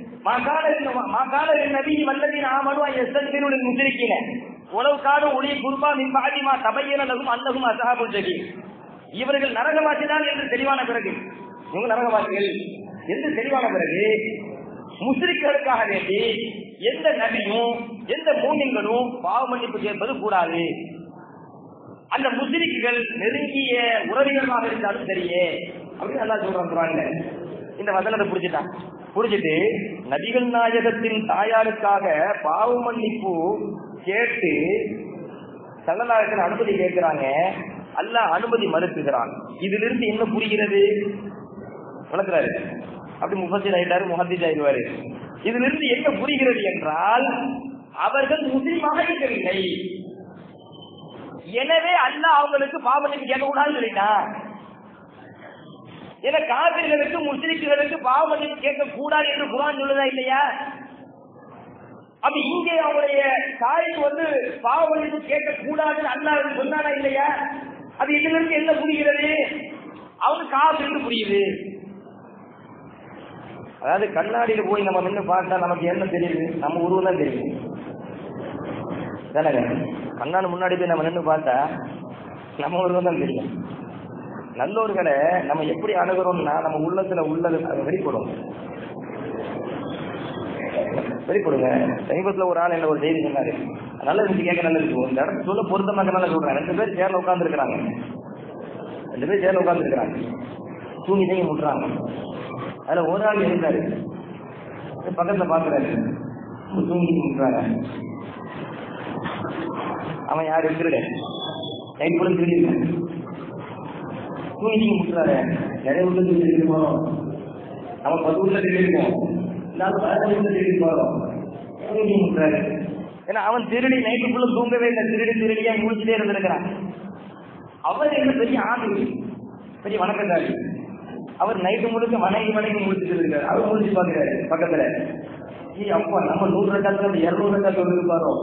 உணவு காடு ஒளி குருபா மின் பாதிமா தபையனகும் அன்னகும் அசகாபுல் ஜகி இவர்கள் நரகவாசிதான் என்று தெளிவான பிறகு இவங்க நரகவாசிகள் என்று தெளிவான பிறகு முஸ்லிம்களுக்காக வேண்டி எந்த நபியும் எந்த மூமிங்களும் பாவ மன்னிப்பு கேட்பது கூடாது அந்த முஸ்லிம்கள் நெருங்கிய உறவினர்களாக இருந்தாலும் சரியே அப்படின்னு நல்லா சொல்றாங்க இந்த வசனத்தை புரிஞ்சுட்டான் புரிஞ்சுட்டு நபிகள் நாயகத்தின் தாயாருக்காக பாவ மன்னிப்பு கேட்டு சல்லநாயகத்தின் அனுமதி கேட்கிறாங்க அல்ல அனுமதி மறுத்துகிறான் இதுல இருந்து என்ன புரிகிறது வளர்க்கிறாரு அப்படி முஃபசில் ஆயிட்டாரு முஹத்திஸ் ஆயிடுவாரு இதுல இருந்து என்ன புரிகிறது என்றால் அவர்கள் முஸ்லீமாக இருக்கவில்லை எனவே அல்ல அவங்களுக்கு பாவனைக்கு கேட்கக்கூடாதுன்னு சொல்லிட்டான் ஏன்னா காவிர்களுக்கு முஸ்லிம்களுக்கு பாவமன்னிப்பு கேட்க கூடாது என்று குரான் சொல்லுதா இல்லையா அப்ப இங்கே அவங்களுடைய தாய்க்கு வந்து பாவமன்னிப்பு கேட்க கூடாதுன்னு அல்லாஹ் சொன்னானா இல்லையா அது இதுல இருந்து என்ன புரிகிறது அவங்க காவிரின்னு புரியுது அதாவது கண்ணாடியில போய் நம்ம நின்று பார்த்தா நமக்கு என்ன தெரியுது நம்ம உருவம் தான் தெரியுது தானங்க கண்ணாடி முன்னாடி போய் நம்ம நின்று பார்த்தா நம்ம உருவம் தான் தெரியும் நல்லோர்களை நம்ம எப்படி அணுகிறோம்னா நம்ம உள்ளத்துல உள்ளது அது வெளிப்படும் வெளிப்படுங்க சமீபத்துல ஒரு ஆள் என்ன ஒரு செய்தி சொன்னாரு நல்ல இருந்துச்சு கேட்க நல்ல இருக்கு இந்த இடத்துல சொல்ல பொருத்தமாக நல்லா சொல்றேன் ரெண்டு பேர் சேர்ல உட்கார்ந்து இருக்கிறாங்க ரெண்டு பேர் சேர்ல உட்கார்ந்து இருக்கிறாங்க தூங்கி தூங்கி முட்டுறாங்க அதுல ஒரு ஆள் இருந்தாரு பக்கத்துல பாக்குறாரு தூங்கி முட்டுறாங்க அவன் யாரு திருட நைட் கூட திருடி தூங்கி தூங்கி முட்டுறாரு நிறைய உள்ள திருடி போறோம் நம்ம பத்து உள்ள திருடி இருப்போம் இல்லாத பதினஞ்சு உள்ள திருடி போறோம் தூங்கி முட்டுறாரு ஏன்னா அவன் திருடி நைட்டு ஃபுல்லா தூங்கவே இல்லை திருடி திருடியா முடிச்சுட்டே இருந்திருக்கிறான் அவர் என்ன பெரிய ஆணி பெரிய வணக்கத்தாரி அவர் நைட்டு முழுக்க வணங்கி வணங்கி முடிச்சுட்டு இருக்காரு அவர் முடிச்சு பாக்குறாரு பக்கத்துல ஏ அப்பா நம்ம நூறு ரக்காத்துல இருநூறு ரக்கா தொழுது பாரு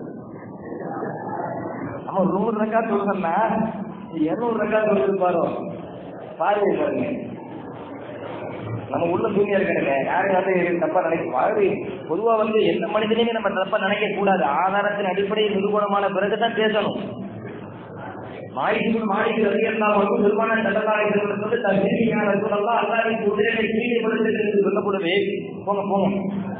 நம்ம நூறு ரக்கா தொழுதோம்னா இருநூறு ரக்கா தொழுது பாரு பாருங்க பாருங்க நம்ம உள்ள தூய்மையா இருக்கணுங்க யாரும் வந்து தப்பா நினைக்க வாழ்வு பொதுவா வந்து எந்த மனிதனையுமே நம்ம தப்பா நினைக்க கூடாது ஆதாரத்தின் அடிப்படையில் நிரூபணமான பிறகுதான் பேசணும் மாயிக்கும் மாடிக்கு ரசிகர்களாக வந்து பெருமான சட்டத்தாரை வந்து தன் திரும்பியான சொல்லலாம் அல்லாவின் குதிரையை தூய்மைப்படுத்துகிறது என்று சொல்லப்படுது போங்க போங்க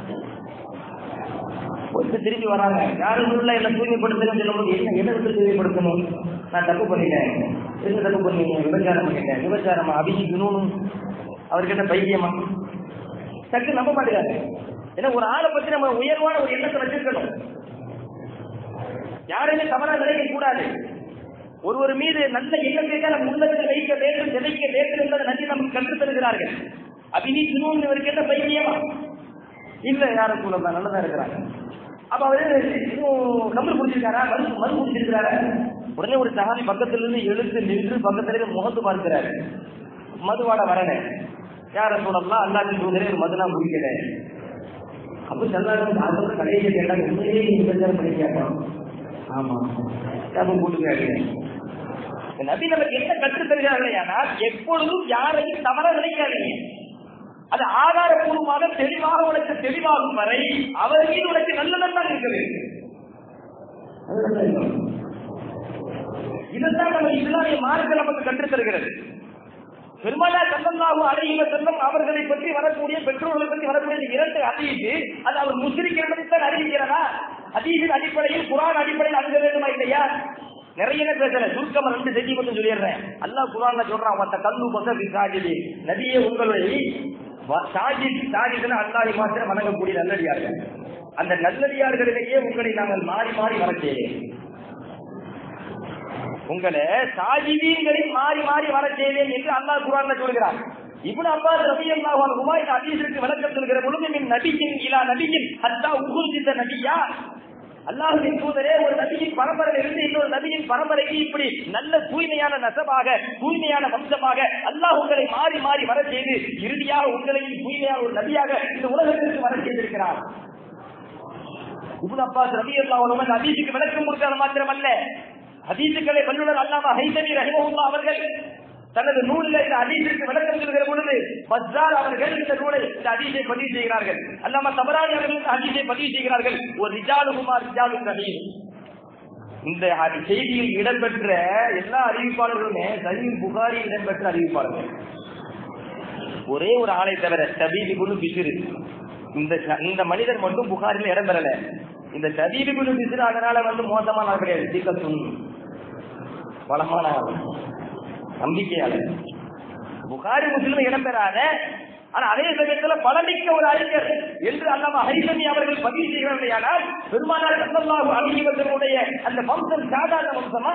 கொஞ்சம் திரும்பி வராங்க யாரும் உள்ள என்ன தூய்மைப்படுத்துன்னு சொல்லும்போது என்ன என்ன விட்டு தூய்மைப்படுத்தணும் நான் தப்பு பண்ணிட்டேன் என்ன தப்பு பண்ணீங்க விபச்சாரம் பண்ணிட்டேன் விபச்சாரமா அபிஷிக்கணும் அவருக்கு என்ன பைத்தியமா சட்டு நம்ப மாட்டேங்காரு ஏன்னா ஒரு ஆளை பத்தி நம்ம உயர்வான ஒரு எண்ணத்தை வச்சிருக்கணும் யாரையுமே தவறா நினைக்க கூடாது ஒருவர் மீது நல்ல எண்ணத்தை நம்ம உள்ளத்தில் வைக்க வேண்டும் நினைக்க வேண்டும் என்பதை நன்றி நமக்கு கற்றுத் தருகிறார்கள் அபினி சினூன் இவருக்கு என்ன பைத்தியமா இல்ல யாரும் கூட தான் நல்லதா இருக்கிறாங்க அப்ப அவரு இன்னும் கம்பல் குடிச்சிருக்காரா மது மது குடிச்சிருக்காரா உடனே ஒரு சகாதி பக்கத்துல இருந்து எழுத்து நின்று பக்கத்துல இருந்து முகத்து பார்க்கிறாரு மதுவாட வரல யார சொல்லலாம் அல்லாத்தின் தூதரே ஒரு மதுனா குடிக்கல அப்ப சொல்லாரு அதோட கடைசியை கேட்டாங்க உண்மையிலேயே நீங்க பிரச்சாரம் பண்ணி கேட்கணும் ஆமா ஞாபகம் போட்டுக்காரு நபி நமக்கு என்ன கற்றுத் தருகிறார்கள் ஆனால் எப்பொழுதும் யாரையும் தவற நினைக்காதீங்க அது ஆதாரபூர்வமாக தெளிவாக உனக்கு தெளிவாகும் வரை அவர் மீது உனக்கு நல்லதான் இருக்க வேண்டும் இதுதான் நம்ம இஸ்லாமிய மார்க்க நமக்கு கற்றுத் தருகிறது பெருமானா சல்லல்லாஹு அலைஹி வஸல்லம் அவர்களை பற்றி வரக்கூடிய பெற்றோர்களை பற்றி வரக்கூடிய இந்த இரண்டு அதீது அது அவர் முஸ்லிக் என்பதைத்தான் அறிவிக்கிறதா அதீதின் அடிப்படையில் குரான் அடிப்படையில் அணுக வேண்டுமா இல்லையா நிறைய பேசல சுருக்கமா ரெண்டு செய்தி மட்டும் சொல்லிடுறேன் அல்லாஹ் குரான்ல சொல்றான் மத்த கல்லு பக்க சாஜிதி நபியே உங்களை சாஜித் சாஜித்னு அல்லாஹி மாத்திரம் வணங்கக்கூடிய நல்லடியார்கள் அந்த நல்லடியார்களிலேயே உங்களை நாங்கள் மாறி மாறி வர செய்தேன் உங்களை சாஜிதீன்களில் மாறி மாறி வர செய்வேன் என்று அல்லாஹ் குரான்ல சொல்கிறார் இப்னு அப்பாஸ் ரலியல்லாஹு அன்ஹுமா இந்த ஹதீஸிற்கு விளக்கம் சொல்கிற பொழுது மின் நபியின் இலா நபியின் ஹத்தா உகுர்ஜித நபியா அல்லாஹுவின் தூதரே ஒரு நபியின் பரம்பரையில் இருந்து இன்னொரு நபியின் பரம்பரைக்கு இப்படி நல்ல தூய்மையான நசபாக தூய்மையான வம்சமாக அல்லாஹ் உங்களை மாறி மாறி வர செய்து இறுதியாக உங்களையும் தூய்மையான ஒரு நபியாக இந்த உலகத்திற்கு வர செய்திருக்கிறார் இப்னு அப்பாஸ் ரலியல்லாஹு அன்ஹுமா இந்த ஹதீஸுக்கு விளக்கம் கொடுக்கிறது மாத்திரமல்ல ஹதீசுகளை வல்லுநர் அல்லாம ஹைதமி ரஹிமஹுல்லா அவர்கள் தனது நூலில் இந்த அதீசிற்கு விளக்கம் சொல்கிற பொழுது பஸ்ஸார் அவர்கள் இந்த நூலை இந்த அதீசை பதிவு செய்கிறார்கள் அல்லாம தபராணி அவர்கள் இந்த அதீசை பதிவு செய்கிறார்கள் ஒரு ரிஜாலுகுமார் ரிஜாலு ரஹீம் இந்த அதி- செய்தியில் இடம்பெற்ற எல்லா அறிவிப்பாளர்களுமே சலீம் புகாரி இடம்பெற்ற அறிவிப்பாளர்கள் ஒரே ஒரு ஆளை தவிர சபீபி குழு பிசிறு இந்த ச- இந்த மனிதர் மட்டும் புகாரில் இடம்பெறல இந்த சபீபி குழு பிசிறு அதனால வந்து மோசமான ஆள் கிடையாது சீக்கத்தும் பலமான ஆள் நம்பிக்கையாளர் புகாரி முஸ்லிம் இடம்பெறாத ஆனா அதே சமயத்துல பலமிக்க ஒரு அறிஞர் என்று அல்லாம ஹரிசமி அவர்கள் பதிவு செய்கிறார்கள் ஆனால் பெருமானார் சல்லல்லாஹு அலைஹி வஸல்லுடைய அந்த வம்சம் சாதாரண வம்சமா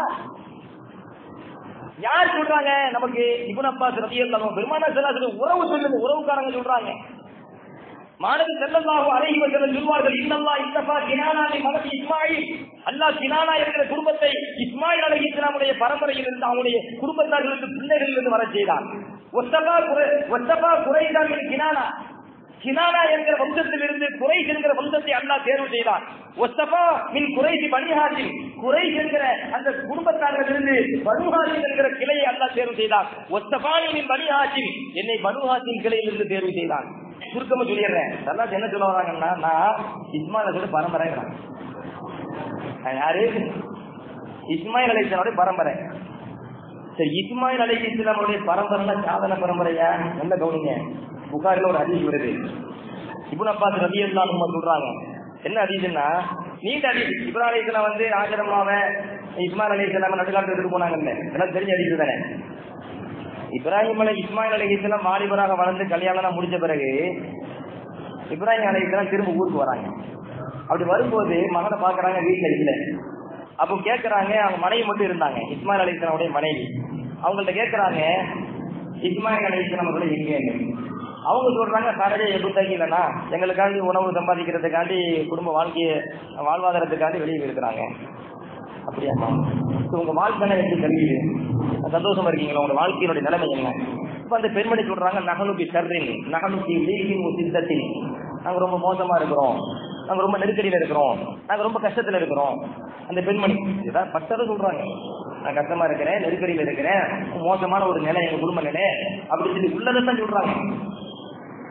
யார் சொல்றாங்க நமக்கு இபுன் அப்பாஸ் ரலியல்லாஹு பெருமானார் ஸல்லல்லாஹு உறவு சொல்லுங்க உறவுக்காரங்க சொல்றாங்க மாணவி செல்லல்லாஹு அலைஹி வஸல்லம் சொல்வார்கள் இன்னல்லா இஸ்தஃபா கினானானி மகதி இஸ்மாயில் அல்லாஹ் கினானா என்கிற குடும்பத்தை இஸ்மாயில் அலைஹிஸ்ஸலாமுடைய பரம்பரையில் இருந்து அவங்களுடைய குடும்பத்தார்களுக்கு பிள்ளைகளில் இருந்து வரச் செய்தார் ஒத்தபா குறை ஒத்தபா குறைதான் கினானா கினானா என்கிற வம்சத்தில் இருந்து குறைஸ் என்கிற வம்சத்தை அல்லாஹ் தேர்வு செய்தார் ஒத்தபா மின் குறைசி பனிஹாசின் குறைஸ் என்கிற அந்த குடும்பத்தாரிலிருந்து பனுஹாசின் என்கிற கிளையை அல்லாஹ் தேர்வு செய்தார் ஒத்தபானி மின் பனிஹாசின் என்னை பனுஹாசின் கிளையிலிருந்து தேர்வு செய்தார் சுருக்கமா சொல்லிடுறேன் சல்லாஸ் என்ன சொல்ல வராங்கன்னா நான் இஸ்மாயிலோட பரம்பரைங்கிறான் நான் யாரு இஸ்மாயில் அலைசனுடைய பரம்பரை சரி இஸ்மாயில் அலை இஸ்லாமுடைய பரம்பரை சாதன பரம்பரையா நல்ல கவனிங்க புகாரில் ஒரு அதிகம் வருது இபுன் அப்பாஸ் ரவி எல்லாம் சொல்றாங்க என்ன அதிகம்னா நீண்ட அதிகம் இப்ராஹிம் அலி இஸ்லாம் வந்து ஆஜரமாவ இஸ்மாயில் அலி இஸ்லாம் நடுக்காட்டு எடுத்து போனாங்கல்ல எல்லாம் தெரிஞ்ச அதிகம் தானே இப்ராஹிம் அலை இஸ்மாயில் அலி இஸ்லாம் வாலிபராக வளர்ந்து கல்யாணம் முடிஞ்ச பிறகு இப்ராஹிம் அலி இஸ்லாம் திரும்ப ஊருக்கு வராங்க அப்படி வரும்போது மகனை பாக்குறாங்க வீட்டுல இல்ல அப்போ கேக்குறாங்க அவங்க மனைவி மட்டும் இருந்தாங்க இஸ்மாயில் அலி இஸ்லாமுடைய மனைவி அவங்கள்ட்ட கேக்குறாங்க இஸ்மாயில் அலி இஸ்லாம் அவர்கள் எங்க அவங்க சொல்றாங்க கரடே எப்படி இல்லைன்னா எங்களுக்காண்டி உணவு சம்பாதிக்கிறதுக்காண்டி குடும்ப வாழ்க்கையை வாழ்வாதாரத்துக்காண்டி வெளியே இருக்கிறாங்க அப்படியாம்மா இப்ப உங்க வாழ்க்கை எப்படி கல்வியுது சந்தோஷமா இருக்கீங்களா உங்க வாழ்க்கையினுடைய நிலைமை என்ன இப்ப அந்த பெண்மணி சொல்றாங்க நகனுக்கு சர்ரின் நகனுக்கு லீகின் சித்தத்தின் நாங்க ரொம்ப மோசமா இருக்கிறோம் நாங்க ரொம்ப நெருக்கடியில இருக்கிறோம் நாங்க ரொம்ப கஷ்டத்துல இருக்கிறோம் அந்த பெண்மணி இதான் பட்டதை சொல்றாங்க நான் கஷ்டமா இருக்கிறேன் நெருக்கடியில இருக்கிறேன் மோசமான ஒரு நிலை எங்க குடும்ப நிலை அப்படின்னு சொல்லி உள்ளதான் சொல்றாங்க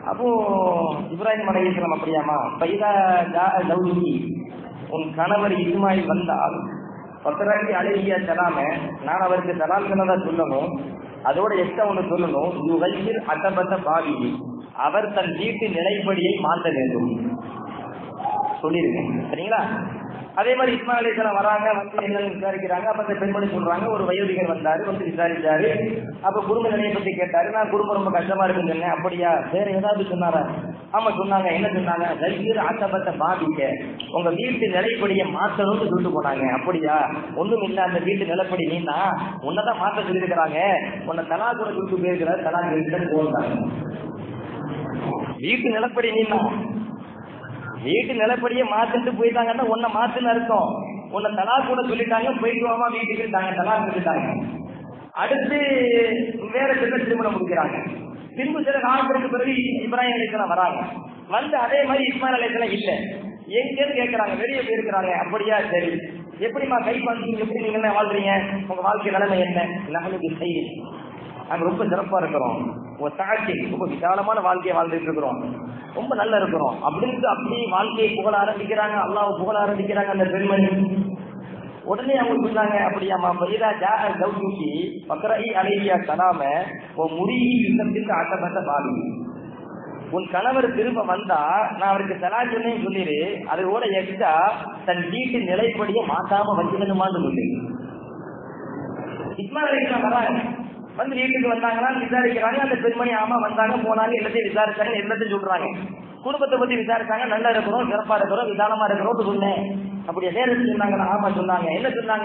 அப்போ இப்ராஹிம் அலைஹிஸ்ஸலாம் அப்படியாமா பைதா ஜா ஜவுஜி உன் கணவர் இஸ்மாயில் வந்தால் பக்கராக்கி அழகிய சலாம நான் அவருக்கு சலாம் சொன்னதா சொல்லணும் அதோட எக்ஸ்ட்ரா ஒன்று சொல்லணும் யுகையில் அட்டபட்ட பாவி அவர் தன் வீட்டு நிலைப்படியை மாற்ற வேண்டும் சொல்லியிருக்கேன் சரிங்களா அதே மாதிரி இஸ்மா அலிஸ்லாம் வராங்க வந்து என்னன்னு விசாரிக்கிறாங்க அப்ப அந்த பெண்மணி சொல்றாங்க ஒரு வயோதிகர் வந்தாரு வந்து விசாரிச்சாரு அப்ப குடும்ப நிலையை பத்தி கேட்டாரு நான் குடும்பம் ரொம்ப கஷ்டமா இருக்குன்னு சொன்னேன் அப்படியா வேற ஏதாவது சொன்னாரா ஆமா சொன்னாங்க என்ன சொன்னாங்க தைரியர் ஆசைப்பட்ட பாதிக்க உங்க வீட்டு நிலைப்படியை மாத்தணும்னு சொல்லிட்டு போனாங்க அப்படியா ஒண்ணும் இல்ல அந்த வீட்டு நிலைப்படி நீனா உன்னதான் மாத்த சொல்லியிருக்கிறாங்க உன்னை தலா கூட கொடுத்து போயிருக்கிற தலா கேட்டு போகிறாங்க வீட்டு நிலப்படி நீனா வீட்டு நிலப்படியே மாத்திட்டு போயிட்டாங்கன்னா உன்னை மாத்துன்னு அர்த்தம் உன்னை தலா கூட சொல்லிட்டாங்க போயிட்டு வாமா வீட்டுக்கு இருக்காங்க தலா சொல்லிட்டாங்க அடுத்து வேற சில திருமணம் முடிக்கிறாங்க பின்பு சில காலத்திற்கு பிறகு இப்ராஹிம் அலிஸ்லாம் வராங்க வந்து அதே மாதிரி இஸ்மாயில் அலிஸ்லாம் இல்ல எங்கேன்னு கேட்கறாங்க வெளியே போயிருக்கிறாங்க அப்படியா சரி எப்படிமா கை பாத்தீங்க எப்படி நீங்க என்ன வாழ்றீங்க உங்க வாழ்க்கை நிலைமை என்ன நகலுக்கு செய்தி நாங்க ரொம்ப சிறப்பா இருக்கிறோம் ஒரு தாட்சி ரொம்ப விசாலமான வாழ்க்கையை வாழ்ந்துட்டு இருக்கிறோம் ரொம்ப நல்லா இருக்கிறோம் அப்படின்னு அப்படி வாழ்க்கையை புகழ ஆரம்பிக்கிறாங்க அல்லாஹ் புகழ ஆரம்பிக்கிறாங்க அந்த பெண்மணி உடனே அவங்க சொன்னாங்க அப்படியாமா பைதா ஜா கௌசி பக்ரை அலையா கலாம உன் முறியி யுத்தத்திற்கு ஆட்டப்பட்ட பாவி உன் கணவர் திரும்ப வந்தா நான் அவருக்கு சலா சொன்னேன்னு சொல்லிடு அதோட எக்ஸ்ட்ரா தன் வீட்டு நிலைப்படியை மாத்தாம வச்சுக்கணுமான்னு சொல்லி இஸ்மாயில் அலிஸ்லாம் வராங்க வந்து வீட்டுக்கு வந்தாங்கன்னா விசாரிக்கிறாங்க அந்த பெண்மணி ஆமா வந்தாங்க போனாங்க எல்லாத்தையும் விசாரிச்சாங்க எல்லாத்தையும் சொல்றாங்க குடும்பத்தை பத்தி விசாரிச்சாங்க நல்லா இருக்கிறோம் சிறப்பா இருக்கிறோம் விசாலமா இருக்கிறோம் சொன்னேன் அப்படி வேற சொன்னாங்களா ஆமா சொன்னாங்க என்ன சொன்னாங்க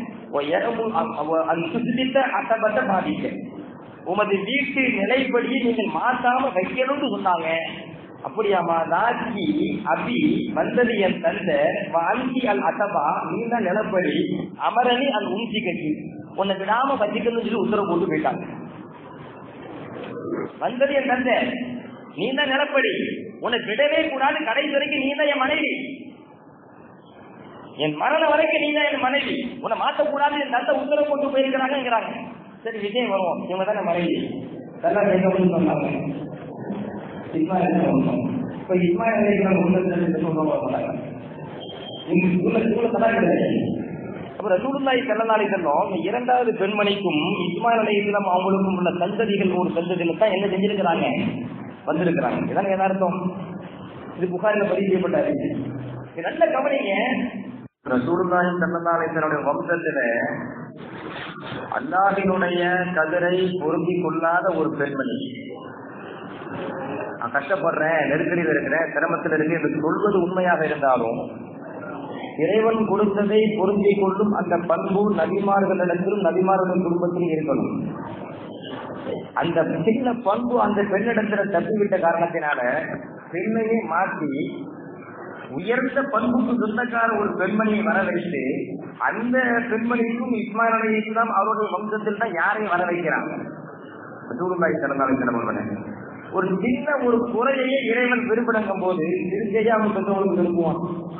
சுத்தித்த அட்டப்பட்ட பாதிக்க உமது வீட்டு நிலைப்படியை நீங்கள் மாத்தாம வைக்கணும்னு சொன்னாங்க அப்படியாமா தாக்கி அபி வந்தது என் தந்தை அங்கி அல் அசபா நீ தான் நிலப்படி அமரணி அல் உம்சி கட்சி உன்னை விடாம வச்சுக்கணும்னு சொல்லி உத்தரவு போட்டு போயிட்டாங்க வந்தது என் தந்தை நீ தான் நிலப்படி உன்னை விடவே கூடாது கடைசி வரைக்கும் நீ தான் என் மனைவி என் மரணம் வரைக்கும் நீ தான் என் மனைவி உன்னை மாத்தக்கூடாது என் தந்தை உத்தரவு போட்டு போயிருக்கிறாங்கிறாங்க சரி விஜயம் வருவோம் இவங்க தானே மனைவி அதெல்லாம் கேட்கணும்னு சொன்னாங்க இஸ்மாயில் இப்ப இஸ்மாயில் உள்ள சொல்லுவாங்க அப்ப ரசூலுல்லாஹி ஸல்லல்லாஹு அலைஹி வஸல்லம் இரண்டாவது பெண்மணிக்கும் இஸ்மாயில் அலைஹிஸ்ஸலாம் அவங்களுக்கும் உள்ள சந்ததிகள் ஒரு சந்ததியில தான் என்ன செஞ்சிருக்கிறாங்க வந்திருக்கிறாங்க இதான் எதார்த்தம் இது புகாரில பதிவு செய்யப்பட்டாரு இது நல்ல கவனிங்க ரசூலுல்லாஹி ஸல்லல்லாஹு அலைஹி வஸல்லம் வம்சத்துல அல்லாஹினுடைய கதிரை பொருந்தி கொள்ளாத ஒரு பெண்மணி நான் கஷ்டப்படுறேன் நெருக்கடியில் இருக்கிறேன் சிரமத்தில் இருக்கு என்று சொல்வது உண்மையாக இருந்தாலும் இறைவன் கொடுத்ததை பொருந்தி கொள்ளும் அந்த பண்பு நபிமார்களிடத்திலும் நபிமார்கள் குடும்பத்திலும் இருக்கணும் அந்த சின்ன பண்பு அந்த பெண்ணிடத்துல தப்பிவிட்ட காரணத்தினால பெண்மையை மாற்றி உயர்ந்த பண்புக்கு சொந்தக்கார ஒரு பெண்மணியை வர வைத்து அந்த பெண்மணிக்கும் இஸ்மாயில் அலி இஸ்லாம் அவருடைய வம்சத்தில் தான் யாரையும் வர வைக்கிறாங்க சூடுல்லாய் சிறந்தாலும் சிறமன் ஒரு சின்ன ஒரு குறையையே இறைவன் விரும்பினங்கும் போது திருக்கையா அவன் பெற்றவங்களுக்கு விரும்புவான்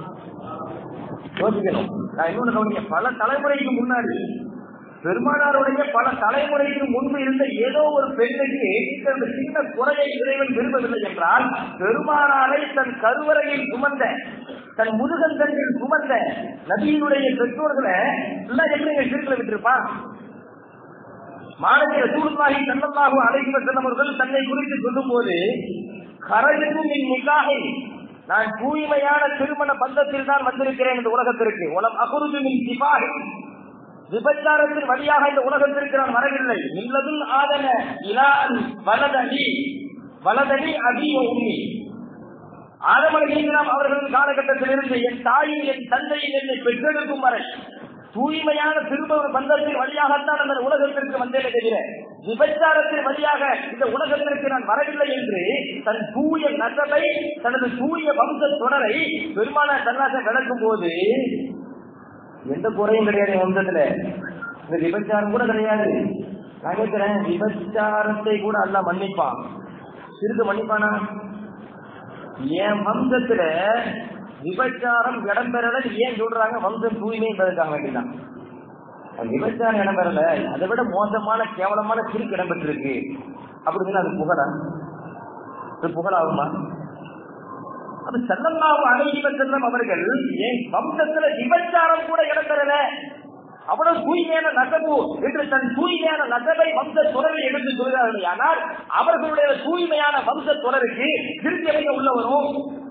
யோசிக்கணும் நான் இன்னொன்று கவனிக்க பல தலைமுறைக்கு முன்னாடி பெருமானாருடைய பல தலைமுறைக்கு முன்பு இருந்த ஏதோ ஒரு பெண்ணுக்கு இந்த சின்ன குறையை இறைவன் விரும்பவில்லை என்றால் பெருமானாரை தன் கருவறையில் சுமந்த தன் முதுகந்தன்கள் சுமந்த நபியினுடைய பெற்றோர்களை எல்லாம் எப்படி சிறுக்களை விட்டிருப்பான் மாணவிய சூழ்நாகி தன்னமாக அழைக்க செல்லவர்கள் தன்னை குறித்து சொல்லும் போது கரையும் நிகாகை நான் தூய்மையான திருமண பந்தத்தில் தான் வந்திருக்கிறேன் இந்த உலகத்திற்கு உலம் அகுருஜுமின் சிபாகி விபச்சாரத்தின் வழியாக இந்த உலகத்திற்கு நான் வரவில்லை இல்லதும் ஆதன இலான் வலதடி வலதடி அடி உண்மை ஆதமலைலாம் அவர்களின் காலகட்டத்தில் இருந்து என் தாயும் என் தந்தையும் என்னை பெற்றெடுக்கும் வரை தூய்மையான திரும்ப பந்தத்தின் வழியாகத்தான் அந்த உலகத்திற்கு வந்தேனே தவிர விபச்சாரத்தின் வழியாக இந்த உலகத்திற்கு நான் வரவில்லை என்று தன் தூய நசபை தனது தூய வம்ச தொடரை பெருமான தன்னாசை விளக்கும் போது எந்த குறையும் கிடையாது வம்சத்துல இந்த விபச்சாரம் கூட கிடையாது நான் கேட்கிறேன் விபச்சாரத்தை கூட அல்ல மன்னிப்பான் சிறுக்கு மன்னிப்பானா என் வம்சத்துல விபச்சாரம் இடம்பெறல ஏன் சொல்றாங்க வம்சம் தூய்மை இருக்காங்க வேண்டிதான் விபச்சாரம் இடம்பெறல அதை விட மோசமான கேவலமான சிறுக்கு இடம்பெற்றிருக்கு அப்படின்னு அது புகழ இது புகழாகுமா அது செல்லல்லாஹு அலைஹி வஸல்லம் அவர்கள் ஏன் வம்சத்துல விபச்சாரம் கூட இடம் தரல அவ்வளவு தூய்மையான நசபு என்று தன் தூய்மையான நசபை வம்ச தொடரை எடுத்து சொல்கிறார்கள் ஆனால் அவர்களுடைய தூய்மையான வம்ச தொடருக்கு திருத்தி அமைக்க உள்ள வரும்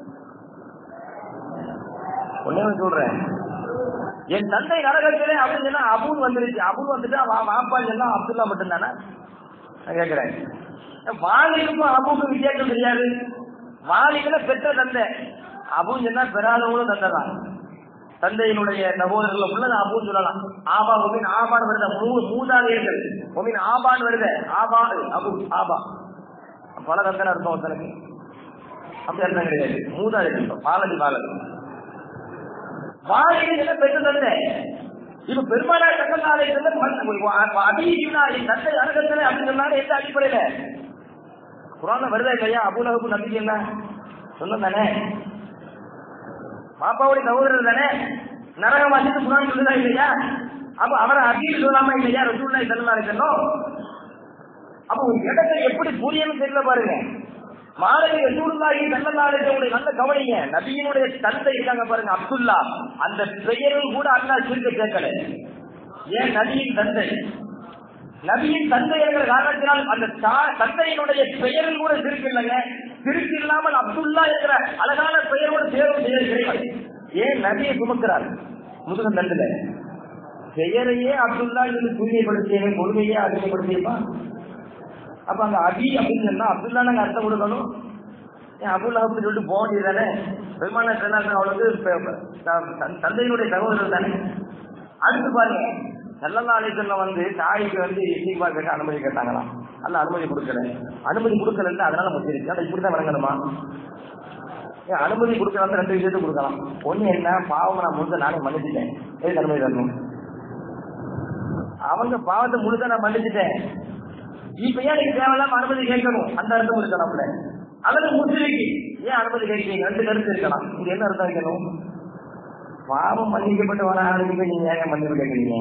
ஒன்னே ஒண்ணு சொல்றேன் என் தந்தை நரகத்திலே அப்படின்னு சொன்னா அபுல் வந்துருச்சு அபுல் வந்துட்டா வா- வாப்பான்னு சொன்னா அப்துல்லா மட்டும் தானே நான் கேட்கிறேன் வாலிக்கும் அபுக்கும் வித்தியாசம் தெரியாது வாலிகளை பெற்ற தந்தை அபுன்னு சொன்னா பெறாதவங்களும் தந்தை தான் தந்தையினுடைய சகோதரர்கள் உள்ளது அபுன்னு சொல்லலாம் ஆபா ஒமின் ஆபான் வருத மூ மூதாதையர்கள் ஒமின் ஆபான் வருத ஆபா அபு ஆபா பல தந்தனை அர்த்தம் ஒருத்தனுக்கு அப்படி அர்த்தம் கிடையாது மூதாதையர்கள் பாலடி பாலடி வாழைகளை பெற்று தந்த இப்ப பெருமானா சங்கநாளை அதிகனாரி தந்தை அரகத்துல அப்படின்னு சொன்னாங்க எந்த அடிப்படையில குரான வருதா இல்லையா அபுலகப்பு நம்பிக்கை என்ன சொன்னோம் தானே பாப்பாவுடைய சகோதரர் தானே நரகம் வாசித்து குரான் சொல்லுதா இல்லையா அப்ப அவரை அபின்னு சொல்லாம இல்லையா ரசூல்லாய் சல்லல்லாஹு சொன்னோம் அப்ப ஒரு இடத்தை எப்படி புரியணும் தெரியல பாருங்க மாணவி ரசூலுல்லாஹி ஸல்லல்லாஹு அலைஹி வஸல்லம் நல்ல கவனிங்க நபியினுடைய தந்தை இருக்காங்க பாருங்க அப்துல்லா அந்த பெயரும் கூட அல்லாஹ் சிறுக்க கேட்கல ஏன் நபியின் தந்தை நபியின் தந்தை என்கிற காரணத்தினால் அந்த தா- தந்தையினுடைய பெயரில் கூட சிறுக்கு இல்லைங்க சிறுக்கு இல்லாமல் அப்துல்லா என்கிற அழகான பெயரோடு தேர்வு செய்ய கிடையாது ஏன் நபியை சுமக்கிறார் முதுகன் தண்டுல பெயரையே அப்துல்லா என்று தூய்மைப்படுத்தியவன் கொள்கையே அறிமுகப்படுத்தியப்பா அப்ப அங்க அபி அப்படின்னு சொன்னா அப்துல்லா நாங்க அர்த்தம் கொடுக்கணும் ஏன் அபுல்லா அப்படின்னு சொல்லிட்டு போக வேண்டியதானே பெருமான செல்லாசன் அவளுக்கு பெ- பெ- த- தன் தந்தையினுடைய சகோதரர் தானே அடுத்து பாருங்க செல்லல்லா அலிசல்ல வந்து தாய்க்கு வந்து இசைப்பா கேட்டு அனுமதி கேட்டாங்களாம் அல்ல அனுமதி கொடுக்கல அனுமதி கொடுக்கல அதனால முடிச்சிருச்சு அதை இப்படிதான் விளங்கணுமா ஏன் அனுமதி கொடுக்கறது ரெண்டு விஷயத்தை கொடுக்கலாம் ஒண்ணு என்ன பாவம் நான் முழுக்க நானே மன்னிச்சிட்டேன் எதுக்கு அனுமதி தரணும் அவங்க பாவத்தை முழுக்க நான் மன்னிச்சிட்டேன் இப்ப ஏன் நீங்க தேவையில்லாம அனுமதி கேட்கணும் அந்த அர்த்தம் இருக்கலாம்ல அல்லது முஸ்லிக்கு ஏன் அனுமதி கேட்கிறீங்க ரெண்டு கருத்து இருக்கலாம் இங்க என்ன அர்த்தம் வைக்கணும் பாவம் மன்னிக்கப்பட்ட வர ஆளுக்கு போய் நீங்க ஏன் மன்னிப்பு கேட்கறீங்க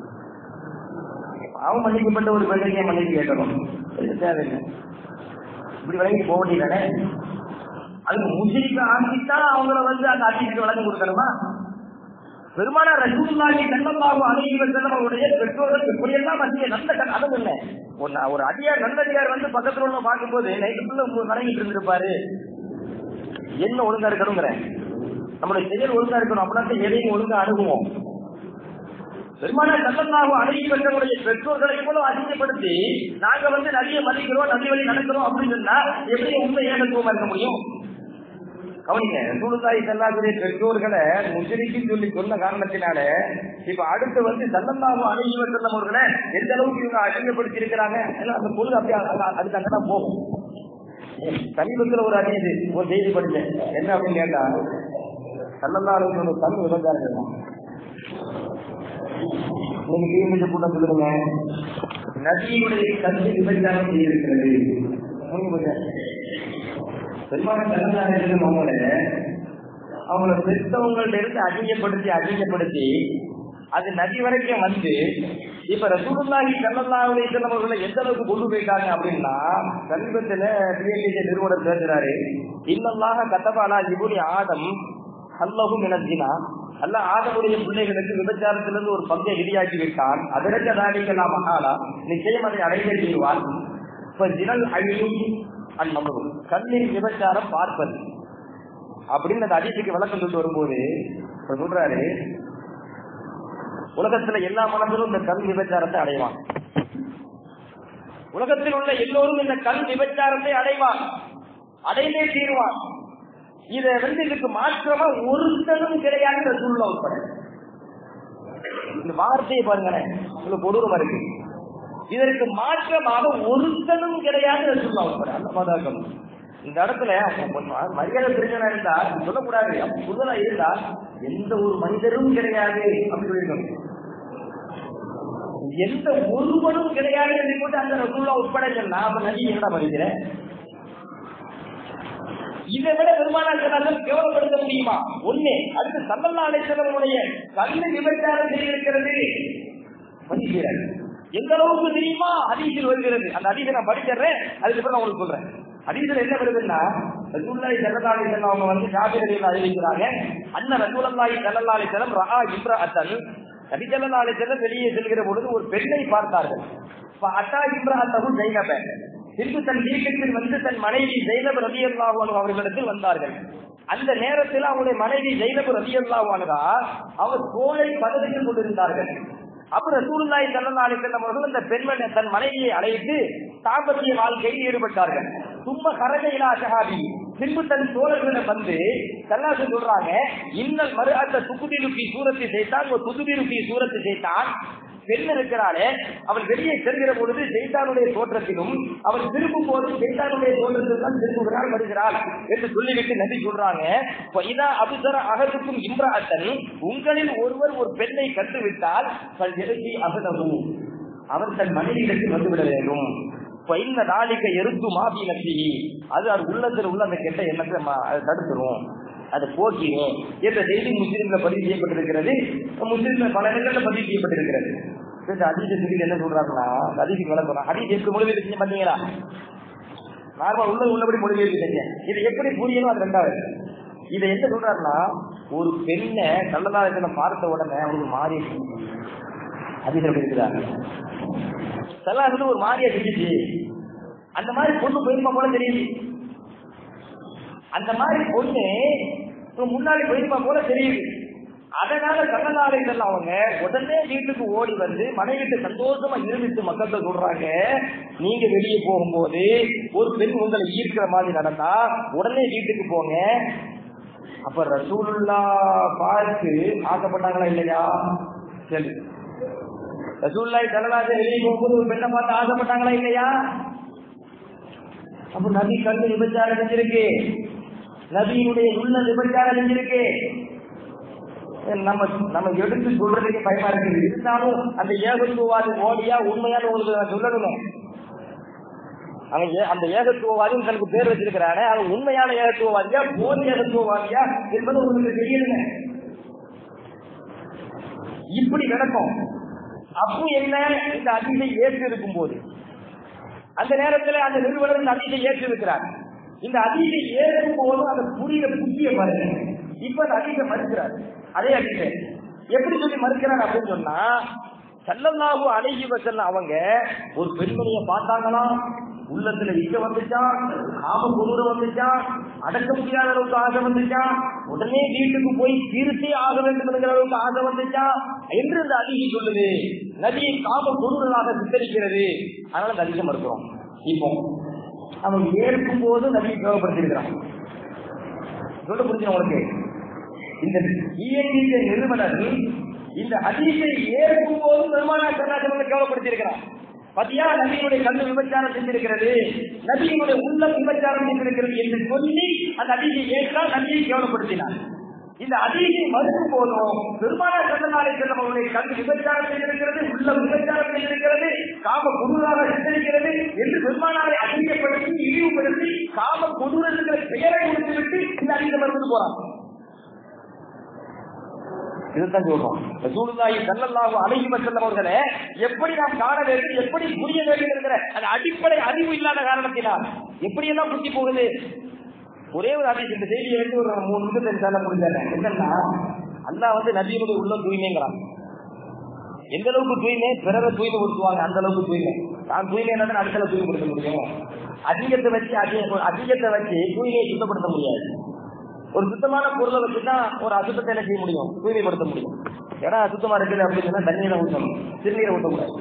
பாவம் மன்னிக்கப்பட்ட ஒரு பெண்ணுக்கு ஏன் மன்னிப்பு கேட்கணும் இது தேவையில்லை இப்படி விலகி போக வேண்டியதானே அது முஸ்லிக்கு ஆசித்தான் அவங்கள வந்து அந்த அதிகத்துக்கு வழங்கி கொடுக்கணுமா பெருமான ரசூலுல்லாஹி ஸல்லல்லாஹு அலைஹி வஸல்லம் அவருடைய பெற்றோர்கள் இப்படியெல்லாம் மத்திய நல்ல க- அதுவும் இல்லை ஒரு நா- ஒரு அடியார் நல்ல அடியார் வந்து பக்கத்துல உள்ள பார்க்கும்போது நைட்டுக்குள்ள கலங்கிட்டு இருந்திருப்பாரு என்ன ஒழுங்கா இருக்கணுங்கிறேன் நம்மளுடைய செயல் ஒழுங்கா இருக்கணும் அப்படின்னா எதையும் ஒழுங்கா அணுகுவோம் பெருமான சல்லல்லாஹு அலைஹி வஸல்லமுடைய பெற்றோர்களை போல அதிகப்படுத்தி நாங்க வந்து நிறைய மதிக்கிறோம் நதி வழி நடக்கிறோம் அப்படின்னு சொன்னா எப்படி உண்மை ஏகத்துவமா இருக்க முடியும் கவனிங்க ரசூலுல்லாஹி ஸல்லல்லாஹு பெற்றோர்களை முஸ்லிக்கு சொல்லி சொன்ன காரணத்தினால இப்ப அடுத்து வந்து சல்லல்லாஹு அலைஹி வஸல்லம் அவர்களை எந்த அளவுக்கு இவங்க அசிங்கப்படுத்தி இருக்கிறாங்க அந்த பொருள் அப்படியே அங்க- அதுக்கு அங்கதான் போகும் சமீபத்தில் ஒரு அடியது ஒரு செய்தி படிச்சேன் என்ன அப்படின்னு கேட்டா சல்லல்லாஹு அலைஹி வஸல்லம் தமிழ் விபச்சாரம் நீங்க தீர்மிச்ச கூட்டம் சொல்லுங்க நதியுடைய கல்வி விபச்சாரம் செய்திருக்கிறது முடிஞ்சு போச்சு. பெருமான கலந்தாரர்கள் அவங்கள அவங்கள பெற்றவங்கள்ட்ட இருந்து அதிகப்படுத்தி அதிகப்படுத்தி அது நதி வரைக்கும் வந்து இப்ப ரசூலுல்லாஹி ஸல்லல்லாஹு அலைஹி வஸல்லம் அவர்களை எந்த அளவுக்கு கொண்டு போயிட்டாங்க அப்படின்னா சமீபத்துல பிஎல்டி நிறுவனர் பேசுறாரு இன்னல்லாஹ கத்தபாலா இபுனி ஆதம் அல்லாஹு மினஜினா அல்ல ஆதமுடைய பிள்ளைகளுக்கு விபச்சாரத்திலிருந்து ஒரு பங்கை விதியாக்கி விட்டான் அதற்கு தானிக்கலாம் மகாலா நிச்சயம் அதை அடைந்தே தீர்வான் இப்ப ஜினல் அழியும் அந்நம்பும் கண்ணின் விபச்சாரம் பார்ப்பது அப்படின்னு அந்த அதிசயக்கு விளக்கம் சொல்லிட்டு வரும்போது அவர் சொல்றாரு உலகத்துல எல்லா மனதிலும் இந்த கண் விபச்சாரத்தை அடைவான் உலகத்தில் உள்ள எல்லோரும் இந்த கண் விபச்சாரத்தை அடைவான் அடைந்தே தீருவான் இத வந்து இதுக்கு மாற்றமா ஒருத்தனும் கிடையாது சூழ்நிலை உட்பட இந்த வார்த்தையை பாருங்களேன் இவ்வளவு கொடூரமா இருக்கு இதற்கு மாற்றமாக ஒருத்தனும் கிடையாது சூழ்நிலை உட்பட அந்த மதாக்கம் இந்த இடத்துல கொஞ்சம் மரியாதை தெரிஞ்சனா இருந்தா அப்படி சொல்லக்கூடாது அப்படி புதுதா இருந்தா எந்த ஒரு மனிதரும் கிடையாது அப்படி சொல்லணும் எந்த ஒருவனும் கிடையாது என்று போட்டு அந்த ரசூல்லா உட்பட சொன்னா அப்ப நதி என்னடா மதிக்கிறேன் இதை விட பெருமானார் கேவலப்படுத்த முடியுமா ஒண்ணு அடுத்து சல்லல்லா அலைசலமுடைய கண்ணு விபச்சாரம் செய்திருக்கிறது மதிக்கிறார் எந்த அளவுக்கு தெரியுமா அதிசயில் வருகிறது அந்த அதிசை நான் படிச்சிடுறேன் அதுக்கப்புறம் நான் உங்களுக்கு சொல்றேன் ஹதீஸ்ல என்ன வருதுன்னா ரசூலுல்லாஹி ஸல்லல்லாஹு அலைஹி வஸல்லம் அவங்க வந்து ஜாபிரில் அறிவிக்கிறாங்க அன்ன ரசூலுல்லாஹி ஸல்லல்லாஹு அலைஹி வஸல்லம் ரஆ இம்ரஅத்தன் நபி ஸல்லல்லாஹு அலைஹி வஸல்லம் வெளியே செல்கிற பொழுது ஒரு பெண்ணை பார்த்தார்கள் அத்தா இம்ரஅத்தஹு ஜைனப பின்பு தன் வீட்டுக்கு வந்து தன் மனைவி ஜெயினப் ரலியல்லாஹு அன்ஹு அவர்களிடத்தில் வந்தார்கள் அந்த நேரத்தில் அவருடைய மனைவி ஜெயினப் ரலியல்லாஹு அன்ஹா அவர் தோளை பதவித்துக் கொண்டிருந்தார்கள் அப்புறம் ரசூலுல்லாஹி ஸல்லல்லாஹு அலைஹி வஸல்லம் அவர்கள் அந்த பெண்மணி தன் மனைவியை அழைத்து தாம்பத்திய வாழ்க்கையில் ஈடுபட்டார்கள் சும்மா கரகையிலா சஹாபி பின்பு தன் தோழர்களிடம் வந்து சல்லாசு சொல்றாங்க இன்னல் மறு அந்த துகுதிருப்பி சூரத்தை செய்தான் ஒரு துகுதிருப்பி சூரத்தை செய்தான் பெண் இருக்கிறாளே அவள் வெளியே செல்கிற பொழுது ஜெய்தானுடைய தோற்றத்திலும் அவள் திரும்பும் போது ஜெய்தானுடைய தோற்றத்தில் தான் திரும்புகிறாள் வருகிறாள் என்று சொல்லிவிட்டு நபி சொல்றாங்க இதா அபுசர அகத்துக்கும் இம்ராத்தன் உங்களில் ஒருவர் ஒரு பெண்ணை கற்றுவிட்டால் எழுதி அகதவும் அவர் தன் மனைவியிடத்தில் வந்துவிட வேண்டும் இந்த நாளிக்க எருத்து மாபி நம்பி அது அது உள்ளத்தில் உள்ள அந்த கெட்ட எண்ணத்தை அதை தடுத்துரும் அதை போக்கிடும் என்ற செய்தி முஸ்லீம்ல பதிவு செய்யப்பட்டிருக்கிறது முஸ்லீம்ல பல இடங்கள்ல பதிவு செய்யப்பட்டிருக்கிறது அதிக செய்தி என்ன சொல்றாங்கன்னா அதிக விளக்கம் அதிக எப்படி மொழிபெயர்ப்பு செஞ்சு பாத்தீங்களா நார்மல் உள்ள உள்ளபடி மொழிபெயர்ப்பு செஞ்ச இதை எப்படி புரியணும் அது ரெண்டாவது இதை என்ன சொல்றாருன்னா ஒரு பெண்ணை கள்ளதாரத்தின பார்த்த உடனே அவருக்கு மாறி அதிகம் இருக்கிறாங்க செல்லாது ஒரு மாறியா செஞ்சுச்சு அந்த மாதிரி பொண்ணு போயிருமா போல தெரியுது அந்த மாதிரி பொண்ணு முன்னாடி போயிருமா போல தெரியுது அதனால கண்ணனாலைகள் அவங்க உடனே வீட்டுக்கு ஓடி வந்து மனைவிட்டு சந்தோஷமா இருந்துட்டு மக்கள்கிட்ட சொல்றாங்க நீங்க வெளியே போகும்போது ஒரு பெண் உங்களை ஈர்க்கிற மாதிரி நடந்தா உடனே வீட்டுக்கு போங்க அப்ப ரசூலுல்லா பார்த்து ஆசைப்பட்டாங்களா இல்லையா சரி ரசூல்லாய் தலராஜ வெளியே போகும்போது ஒரு பெண்ணை பார்த்து ஆசைப்பட்டாங்களா இல்லையா அப்ப நபி கண்ணு விபச்சாரம் செஞ்சிருக்கு நபியினுடைய உள்ள விபச்சாரம் செஞ்சிருக்கு நம்ம நம்ம எடுத்து சொல்றதுக்கு பயமா இருக்குது இருந்தாலும் அந்த ஏகத்துவவாதி ஓடியா உண்மையான உங்களுக்கு நான் சொல்லணுமே அவன் அந்த ஏகத்துவவாதி தனக்கு பேர் வச்சிருக்கிறானே அவன் உண்மையான ஏகத்துவவாதியா போலி ஏகத்துவவாதியா என்பது உங்களுக்கு தெரியணுங்க இப்படி நடக்கும் அப்போ என்ன இந்த அதிகை ஏற்று இருக்கும் போது அந்த நேரத்தில் அந்த நிறுவனர் இந்த அதிகை ஏற்று இருக்கிறார் இந்த அதிகை ஏற்றும் போது அந்த புரிய புதிய பாருங்க இப்ப அந்த அதிகை மறுக்கிறார் அதே அதிகை எப்படி சொல்லி மறுக்கிறார் அப்படின்னு சொன்னா சல்லல்லாஹு அழகி வசல்ல அவங்க ஒரு பெண்மணியை பார்த்தாங்களா உள்ளத்துல இக்க வந்துச்சான் காம குமுறு வந்துச்சான் அடக்க முடியாத அளவுக்கு ஆசை வந்துச்சான் உடனே வீட்டுக்கு போய் தீர்த்தே ஆக வேண்டும் என்கிற அளவுக்கு ஆசை வந்துச்சான் என்று இந்த அதிகி சொல்லுது நதியை காம குமுறலாக சித்தரிக்கிறது அதனால இந்த அதிகம் இருக்கிறோம் இப்போ அவன் ஏற்கும் போது நதியை தேவைப்படுத்திருக்கிறான் சொல்ல புரிஞ்சு உங்களுக்கு இந்த இயங்கிய நிறுவனர் இந்த அதிகை ஏற்கும் போது பெருமானா கருணாசனத்தை கேவலப்படுத்தியிருக்கிறான் பத்தியா நபியினுடைய கண்ணு விபச்சாரம் செஞ்சிருக்கிறது நபியினுடைய உள்ளம் விபச்சாரம் செஞ்சிருக்கிறது என்று சொல்லி அந்த அதிகை ஏற்றால் நபியை கேவலப்படுத்தினார் இந்த அதிகை மறுக்கும் போதும் பெருமானா கண்ணனாரை செல்லும் அவருடைய கண் விபச்சாரம் செய்திருக்கிறது உள்ள விபச்சாரம் செய்திருக்கிறது காம குருவாக சித்தரிக்கிறது என்று பெருமானாரை அதிகப்படுத்தி இழிவுபடுத்தி காம குருவர் என்கிற பெயரை கொடுத்துவிட்டு இந்த அதிகம் மறுத்து போறான் இதுதான் சொல்றோம் ரசூலுல்லாஹி ஸல்லல்லாஹு அலைஹி வஸல்லம் அவர்களே எப்படி நாம் காண வேண்டும் எப்படி புரிய வேண்டும் என்கிற அந்த அடிப்படை அறிவு இல்லாத காரணத்தினால் எப்படி எல்லாம் புத்தி போகுது ஒரே ஒரு அதிகம் இந்த செய்தியை எடுத்து ஒரு மூணு நிமிஷத்தை சொல்ல முடியல என்னன்னா அல்லாஹ் வந்து நபியினுடைய உள்ள தூய்மைங்கிறான் எந்த அளவுக்கு தூய்மை பிறரை தூய்மைப்படுத்துவாங்க அந்த அளவுக்கு தூய்மை நான் தூய்மை என்ன அடுத்த தூய்மைப்படுத்த முடியும் அதிகத்தை வச்சு அதிக அதிகத்தை வச்சு தூய்மையை சுத்தப்படுத்த முடியாது ஒரு சுத்தமான பொருளை வச்சுதான் ஒரு அசுத்தத்தை என்ன செய்ய முடியும் தூய்மைப்படுத்த முடியும் ஏன்னா அசுத்தமா இருக்குது அப்படின்னு சொன்னா தண்ணீரை ஊற்றணும் சிறுநீரை ஊற்றக்கூடாது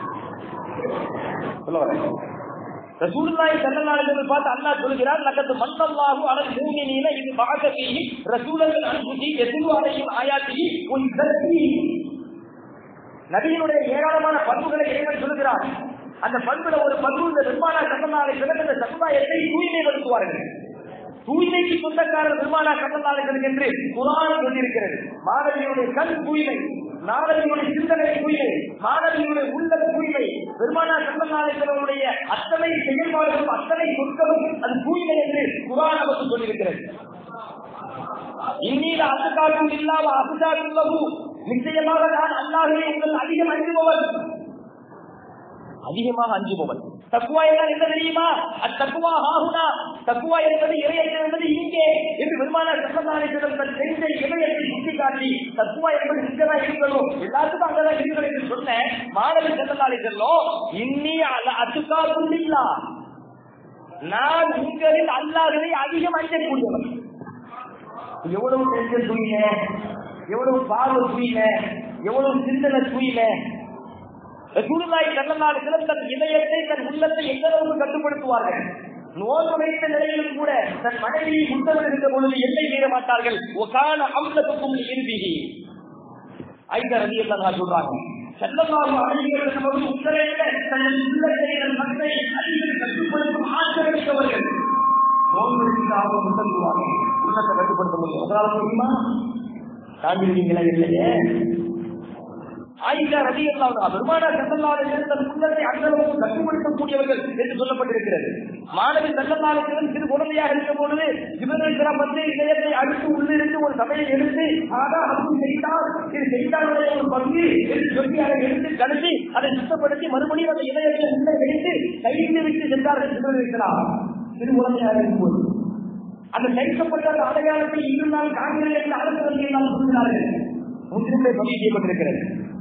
சொல்ல வரேன் ரசூலுல்லாஹி ஸல்லல்லாஹு அலைஹி வஸல்லம் பார்த்து அல்லாஹ் சொல்கிறார் லக்கத் மன்னல்லாஹு அலல் மூமினீன இது பஅதபிஹி ரசூலன் அன்ஃபுசி யதுலு அலைஹிம் ஆயாத்திஹி வ யுஸக்கீஹி நபியினுடைய ஏராளமான பண்புகளை இறைவன் சொல்கிறார் அந்த பண்புல ஒரு பண்பு இந்த நிர்மாணா சட்டநாளை சிறந்த சமுதாயத்தை தூய்மைப்படுத்துவார்கள் தூய்மைக்கு சொந்தக்காரர் நிர்மாணா சட்டநாளைகள் என்று குரான் சொல்லியிருக்கிறது மாணவியுடைய கண் தூய்மை மாணவியுடைய சிந்தனை தூய்மை மாணவியுடைய உள்ள தூய்மை பெருமானா சட்டநாளைகளுடைய அத்தனை செயல்பாடுகளும் அத்தனை சொற்களும் அது தூய்மை என்று குரான் நமக்கு சொல்லியிருக்கிறது இன்னீல அசுகாட்டும் இல்லாம அசுகாட்டுள்ளவு நிச்சயமாக நான் அல்லாகவே உங்கள் அதிகம் அறிந்துபவன் அதிகமாக அஞ்சுபவன் தக்குவா என்றால் என்ன தெரியுமா அத்தக்குவா ஆகுனா தக்குவா என்பது இறையச்சம் என்பது இங்கே என்று பெருமானார் சம்பந்தாரை தன் செய்த இணையத்தை சுட்டி காட்டி தக்குவா என்பது இங்கதான் இருக்கணும் எல்லாத்துக்கும் அங்கதான் இருக்கணும் என்று சொன்ன மாணவி சம்பந்தாரை செல்லும் இன்னி அத்துக்கா புள்ளில்லா நான் உங்களில் அல்லாததை அதிகம் அஞ்சக்கூடியவன் எவ்வளவு நெஞ்ச தூயின எவ்வளவு பார்வை தூயின எவ்வளவு சிந்தனை தூயின சூழ்நாய் கண்ணனாடு தன் இதயத்தை தன் உள்ளத்தை எந்த அளவுக்கு கட்டுப்படுத்துவார்கள் நோய் வைத்த நிலையிலும் கூட தன் மனைவியை முத்தமிடுகின்ற பொழுது எல்லை மீற மாட்டார்கள் ஒகான அம்சத்துக்கும் இறுதி ஐந்து ரதி எல்லாம் சொல்றாங்க செல்லமாக அழைக்கிறது உங்களை விட தன் உள்ளத்தை தன் மக்களை அறிவில் கட்டுப்படுத்தும் ஆற்றல் மிக்கவர்கள் நோய்களுக்காக முத்தமிடுவாங்க உள்ளத்தை கட்டுப்படுத்த முடியும் அதனால முடியுமா தாண்டிருக்கீங்களா இல்லையே ஆயிஷா ரதி அல்லாஹ் பெருமானா சல்லல்லாஹு தன் உள்ளத்தை அந்தளவுக்கு கட்டுப்படுத்தக்கூடியவர்கள் என்று சொல்லப்பட்டிருக்கிறது மாணவி சல்லல்லாஹு சிறு குழந்தையாக இருக்கும் பொழுது இவர்கள் வந்து இதயத்தை அழுத்து உள்ளிருந்து ஒரு சபையை எடுத்து ஆகா அப்படி செய்தால் இது செய்தாலுடைய ஒரு பங்கு என்று சொல்லி அதை எடுத்து கழுவி அதை சுத்தப்படுத்தி மறுபடியும் அந்த இதயத்தை உள்ளே வைத்து கைது விட்டு சென்றார்கள் சிவன் சிறு குழந்தையாக இருக்கும்போது அந்த கைக்கப்பட்ட அந்த அடையாளத்தை இன்னும் நான் காண்கிறேன் என்று அரசு வங்கியில் சொல்கிறார்கள் முன்னிலை பதிவு செய்யப்பட்டிருக்கிறது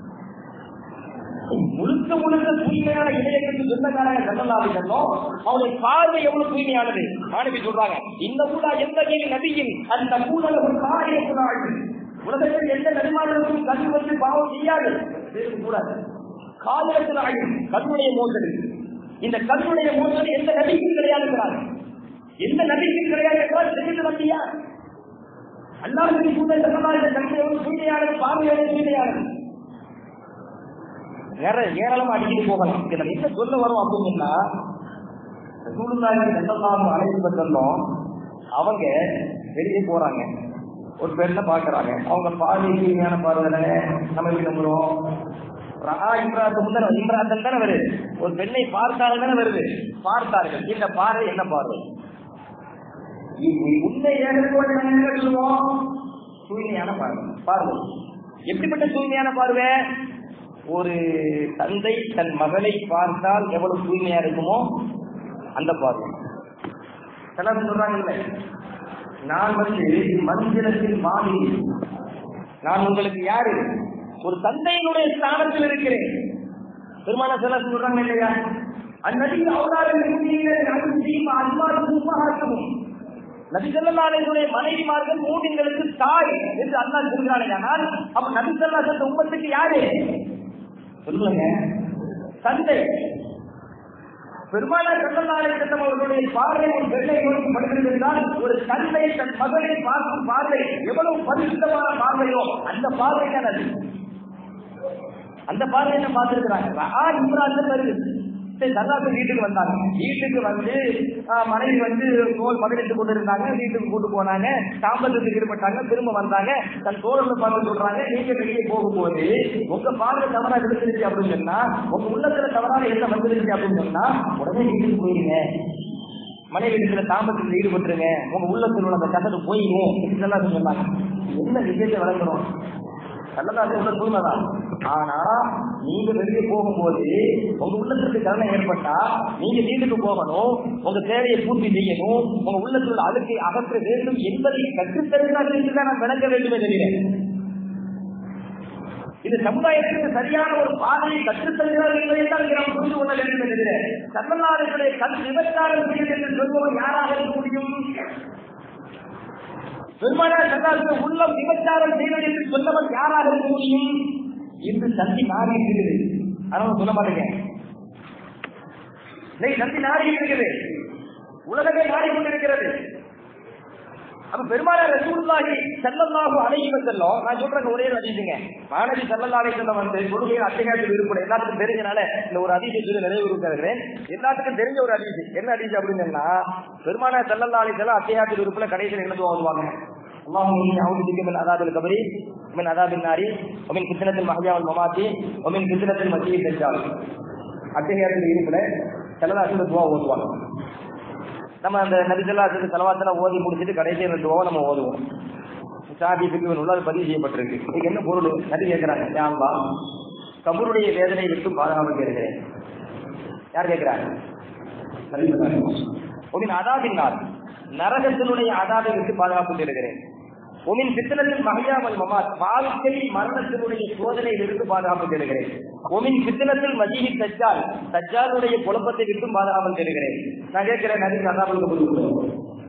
முழுக்க முழுக்க தூய்மையான இதயத்துக்கு சொந்தக்காரங்க செல்லலாவிட்டோ அவருடைய பார்வை எவ்வளவு தூய்மையானது மாணவி சொல்றாங்க இந்த ஊடா எந்த கேள்வி நபியின் அந்த கூடல ஒரு காரிய உலகத்தில் எந்த நெருமானங்களுக்கும் கல்வி வந்து பாவம் செய்யாது கூடாது காதலத்தில் ஆகும் கண்ணுடைய மோசடி இந்த கண்ணுடைய மோசடி எந்த நபிக்கும் கிடையாது எந்த நபிக்கும் கிடையாது என்றால் தெரிந்து வந்தியா அல்லாஹின் சூழ்நிலை செல்லலாம் இந்த கல்வி எவ்வளவு தூய்மையானது பார்வையான தூய்மையானது வேற ஏராளமா அடிக்கிட்டு போகலாம் இதுல என்ன சொல்ல வரும் அப்படின்னா சூழ்நாயகி செல்லலாம் அழைப்பு பெற்றோம் அவங்க வெளியே போறாங்க ஒரு பெண்ணை பாக்குறாங்க அவங்க பார்வை தூய்மையான பார்வை தானே நம்ம எப்படி நம்புறோம் இம்ராத்தன் தானே வருது ஒரு பெண்ணை பார்த்தார்கள் தானே வருது பார்த்தார்கள் இந்த பார்வை என்ன பார்வை உண்மை சொல்லுவோம் தூய்மையான பார்வை பார்வை எப்படிப்பட்ட தூய்மையான பார்வை ஒரு தந்தை தன் மகளை பார்த்தால் எவ்வளவு தூய்மையா இருக்குமோ அந்த பார்வை சிலர் சொல்றாங்கல்ல நான் வந்து மந்திரத்தில் மாறி நான் உங்களுக்கு யாரு ஒரு தந்தையினுடைய ஸ்தானத்தில் இருக்கிறேன் பெருமான சிலர் சொல்றாங்க இல்லையா அந்நதியில் அவராலும் நபிசல்லாடைய மனைவிமார்கள் மூடிங்களுக்கு தாய் என்று அல்லா சொல்கிறானே ஆனால் அப்ப நபிசல்லா சென்ற உம்மத்துக்கு யாரு சொல்லுங்க தந்தை பெருமானார் கண்ணனாரை செல்லும் அவர்களுடைய பார்வை ஒரு வெள்ளை நோக்கி படுகிறது என்றால் ஒரு தந்தை தன் மகளை பார்க்கும் பார்வை எவ்வளவு பரிசுத்தமான பார்வையோ அந்த பார்வை தான் அது அந்த பார்வை என்ன பார்த்திருக்கிறாங்க ஆ இம்ரான் வருது சல்லாசு வீட்டுக்கு வந்தாங்க வீட்டுக்கு வந்து மனைவி வந்து தோல் பகடித்து கொண்டு இருந்தாங்க வீட்டுக்கு கூட்டு போனாங்க சாம்பலத்துக்கு ஈடுபட்டாங்க திரும்ப வந்தாங்க தன் தோழர்களை பார்த்து சொல்றாங்க நீங்க வெளியே போகும்போது உங்க பார்வை தவறா எடுத்துருச்சு அப்படின்னு சொன்னா உங்க உள்ளத்துல தவறான என்ன வந்துருச்சு அப்படின்னு சொன்னா உடனே வீட்டுக்கு போயிருங்க மனைவி இடத்துல தாம்பத்தில் ஈடுபட்டுருங்க உங்க உள்ளத்தில் உள்ள அந்த கசடு போயிடும் இதெல்லாம் சொன்னாங்க என்ன விஷயத்தை வளர்க்கணும் நல்லதாக உள்ள தூய்மைதான் ஆனா நீங்க வெளியே போகும்போது உங்க உள்ளத்திற்கு கருணை ஏற்பட்டா நீங்க வீட்டுக்கு போகணும் உங்க தேவையை பூர்த்தி செய்யணும் உங்க உள்ளத்தில் உள்ள அழுக்கை அகற்ற வேண்டும் என்பதை கற்றுத்தருதான் நான் விளக்க வேண்டுமே தவிர இது சமுதாயத்திற்கு சரியான ஒரு பாதையை கற்றுத்தருகிறார் என்பதை தான் நாம் புரிந்து கொள்ள வேண்டும் என்கிற தமிழ்நாடுகளுடைய கல் விபச்சாரம் செய்யும் என்று சொல்பவர் யாராக இருக்க முடியும் பெருமானார் சல்லாவுக்கு உள்ளம் விபச்சாரம் செய்வது என்று சொன்னவர் யாராக இருக்க முடியும் இன்று சந்தி நாடி இருக்குது அதனால சொல்ல மாட்டேங்க இன்னைக்கு சந்தி நாடி இருக்குது உலகமே நாடிக்கொண்டிருக்கிறது அப்ப பெருமானார் ரசூலுல்லாஹி ஸல்லல்லாஹு அலைஹி வஸல்லம் நான் சொல்றேன் ஒரே ஒரு அதிசயங்க மாணவி ஸல்லல்லாஹு அலைஹி வஸல்லம் வந்து தொழுகையில் அத்திகாயத்தில் விருப்பம் எல்லாத்துக்கும் தெரிஞ்சனால இந்த ஒரு அதிசயம் சொல்லி நிறைவு இருக்கிறேன் எல்லாத்துக்கும் தெரிஞ்ச ஒரு அதிசயம் என்ன அதிசயம் அப்படின்னு சொன்னா பெருமானார் ஸல்லல்லாஹு அலைஹி வஸல்லம் அத்திகாயத்தில் விருப்பல கடைசியில் என்ன ஓதுவாங்க اللهم اني اعوذ بك من عذاب القبر ومن عذاب النار ومن فتنة المحيا والممات ومن فتنة المسيح الدجال அத்திகாயத்தில் இருப்பில் செல்லதாசு துவா ஓதுவாங்க நம்ம அந்த நபிசல்லாசுக்கு செலவாத்தெல்லாம் ஓதி முடிச்சுட்டு கடைசி ரெண்டு துவாவை நம்ம ஓதுவோம் சாதி பிரிவின் உள்ள அது பதிவு செய்யப்பட்டிருக்கு இதுக்கு என்ன பொருள் நபி கேட்கிறாங்க யாம்பா கபருடைய வேதனை விட்டு பாதுகாப்பு கேட்கிறேன் யார் கேட்கிறாங்க உமின் அதாபின்னார் நரகத்தினுடைய அதாபை விட்டு பாதுகாப்பு தேடுகிறேன் உமின் பித்தனத்தில் மகையாமல் மமாத் வாழ்க்கை மரணத்தினுடைய சோதனையில் இருந்து பாதுகாப்பு தேடுகிறேன் உமின் பித்தனத்தில் மஜீகி தஜ்ஜால் தஜ்ஜாலுடைய குழப்பத்தை விட்டு பாதுகாப்பு தேடுகிறேன் நான் கேட்கிறேன் நதிக்கு அதாபுக்கு கொடுக்கிறோம்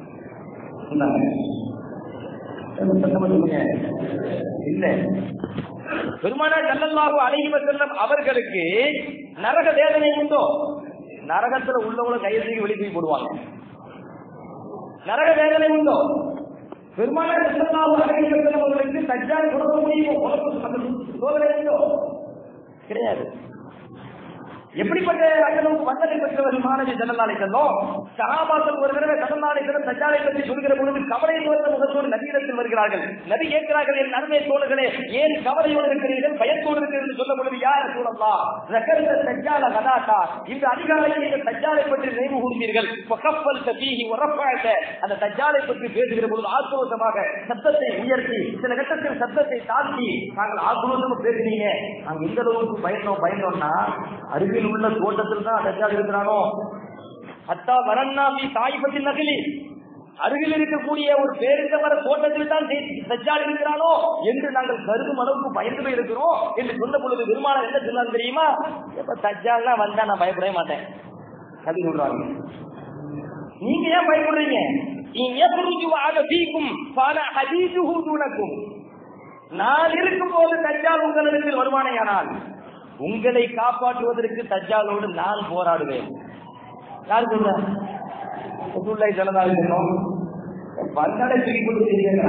இல்ல பெருமானார் கல்லல்லாஹு அலைஹி வஸல்லம் அவர்களுக்கு நரக வேதனை உண்டோ நரகத்துல உள்ளவங்கள கையை தூக்கி வெளியே தூக்கி போடுவாங்க நரக வேதனை உண்டோ பெருமானார் கல்லல்லாஹு அலைஹி வஸல்லம் அவர்களுக்கு தஜ்ஜால் கொடுக்க முடியுமோ குழப்பம் சோதனை உண்டோ கிடையாது எப்படிப்பட்ட அண்ணனுக்கு வந்தனை பெற்றவர் மாணவி ஜனநாளை செல்லும் சகாபாக்கள் ஒரு தடவை ஜனநாளை செல்லும் தஜாலை பற்றி சொல்கிற பொழுது கவலை வந்த முகத்தோடு நதியிடத்தில் வருகிறார்கள் நதி கேட்கிறார்கள் என் நன்மை தோழர்களே ஏன் கவலையோடு இருக்கிறீர்கள் பயத்தோடு இருக்கிறீர்கள் சொல்ல பொழுது யார் சூழல்லா ரகர்ந்த தஜால கதாட்டா இந்த அதிகாலையில் நீங்கள் தஜாலை பற்றி நினைவு கூர்ந்தீர்கள் கப்பல் தபீகி உறப்பாக அந்த தஜாலை பற்றி பேசுகிற பொழுது ஆக்ரோஷமாக சத்தத்தை உயர்த்தி சில கட்டத்தில் சத்தத்தை தாழ்த்தி நாங்கள் ஆக்ரோஷமா பேசுனீங்க நாங்க எந்த அளவுக்கு பயந்தோம் பயந்தோம்னா அருகில் உள்ள தோட்டத்தில் தான் தஜால் இருக்கிறானோ அத்தா வரண்ணாமி தாய்பத்தி நகலி அருகில் இருக்கக்கூடிய ஒரு பேருந்தவர தோட்டத்தில் தான் தஜ்ஜால் இருக்கிறானோ என்று நாங்கள் கருதும் அளவுக்கு பயந்து போய் இருக்கிறோம் என்று சொன்ன பொழுது பெருமானம் என்ன சொன்னாங்க தெரியுமா எப்ப தஜ்ஜால்லாம் வந்தா நான் பயப்படவே மாட்டேன் அது சொல்றாங்க நீங்க ஏன் பயப்படுறீங்க நான் இருக்கும் போது தஜ்ஜால் உங்களிடத்தில் வருமானையானால் உங்களை காப்பாற்றுவதற்கு தஜ்ஜாலோடு நான் போராடுவேன் யார் சொல்ற ஜனதாவிடம் வந்தடை தூக்கி கொண்டு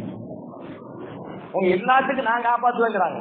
உங்க எல்லாத்துக்கும் நான் காப்பாற்றுவேங்கிறாங்க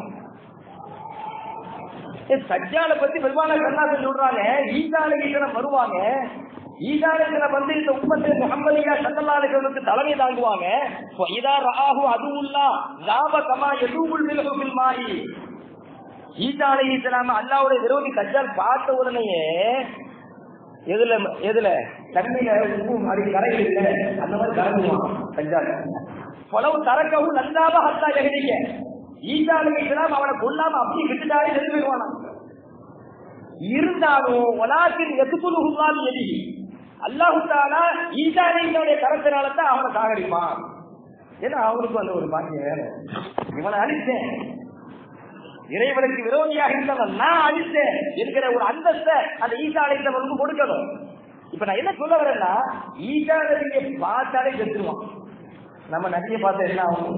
சஜ்ஜால பத்தி பெருமான கண்ணாசன் சொல்றாங்க ஈசாலகீசனம் வருவாங்க ஈசாலகீசனம் வந்து இந்த உம்மத்து முகமதியா சல்லல்லாலுக்கு தலைமை தாங்குவாங்க இதா ராகு அதுவுல்லா லாப கமா எதுவுள் மிளகுவில் மாறி ஈசா அலி இஸ்லாம் அல்லாவுடைய விரோதி தஜ்ஜால் பார்த்த உடனேயே எதுல எதுல தண்ணியில உப்பு அது கரையில் இல்ல அந்த மாதிரி கலந்துவான் தஜ்ஜால் பொலவு தரக்கவும் நல்லாம ஹத்தா ஜெகதிக்க ஈசா அலி இஸ்லாம் அவனை கொல்லாம அப்படி விட்டுட்டாரு செத்து போயிடுவானா இருந்தாலும் ஒலாக்கின் எத்துக்குழுகுதான் எதி அல்லாஹு தாலா ஈசா அலிகளுடைய கரத்தினால தான் அவனை சாகடிப்பான் ஏன்னா அவனுக்கு அந்த ஒரு பாக்கியம் வேற இவனை அழிச்சேன் இறைவனுக்கு விரோதியாக இருந்தவன் நான் அழித்தேன் என்கிற ஒரு அந்தஸ்த அந்த ஈசா அழைத்தவனுக்கு கொடுக்கணும் இப்ப நான் என்ன சொல்ல வரேன்னா ஈசா நதியை பார்த்தாலே செத்துருவான் நம்ம நதியை பார்த்து என்ன ஆகும்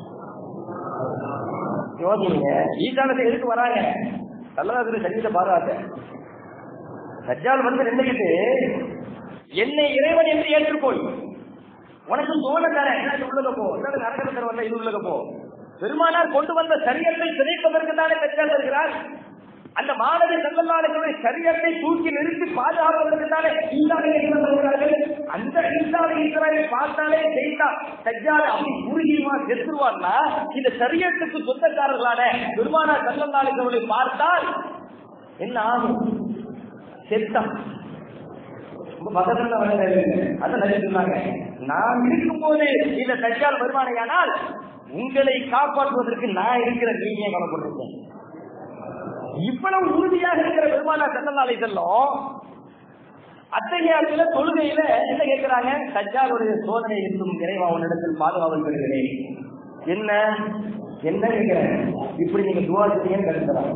யோசிங்க ஈசா நதி எதுக்கு வராங்க நல்லதாசிரியர் சங்கீத பாராட்ட சஜ்ஜால் வந்து நின்றுகிட்டு என்னை இறைவன் என்று ஏற்றுக்கொள் உனக்கு தோண தரேன் உள்ளக போ நரகத்தை தர இது உள்ளக போ பெருமானார் கொண்டு வந்த சரியத்தை சிதைப்பதற்கு தானே பெற்றால் இருக்கிறார் அந்த மாணவி செல்லல்லாளுடைய சரியத்தை தூக்கி நிறுத்தி பாதுகாப்பதற்கு தானே ஈசாலை அந்த ஈசாலை இஸ்ராயலை பார்த்தாலே செய்தா சஜ்ஜால அப்படி குறுகியுமா செத்துருவார்னா இந்த சரியத்துக்கு சொந்தக்காரர்களான பெருமானார் செல்லல்லாளுகளை பார்த்தால் என்ன ஆகும் செத்தம் பக்கத்துல அதான் நிறைய சொன்னாங்க நான் இருக்கும் போது இந்த சஜ்ஜால் வருமானையானால் உங்களை காப்பாற்றுவதற்கு நான் இருக்கிற நீங்க கவலைப்பட்டிருக்கேன் இவ்வளவு உறுதியாக இருக்கிற பெருமானா செல்லநாளை செல்லும் அத்தகைய தொழுகையில என்ன கேட்கிறாங்க சஜ்ஜாலுடைய சோதனை இருந்தும் இறைவா உன்னிடத்தில் பாதுகாவல் பெறுகிறேன் என்ன என்ன கேட்கிறேன் இப்படி நீங்க துவா செய்யுங்க கருத்துறாங்க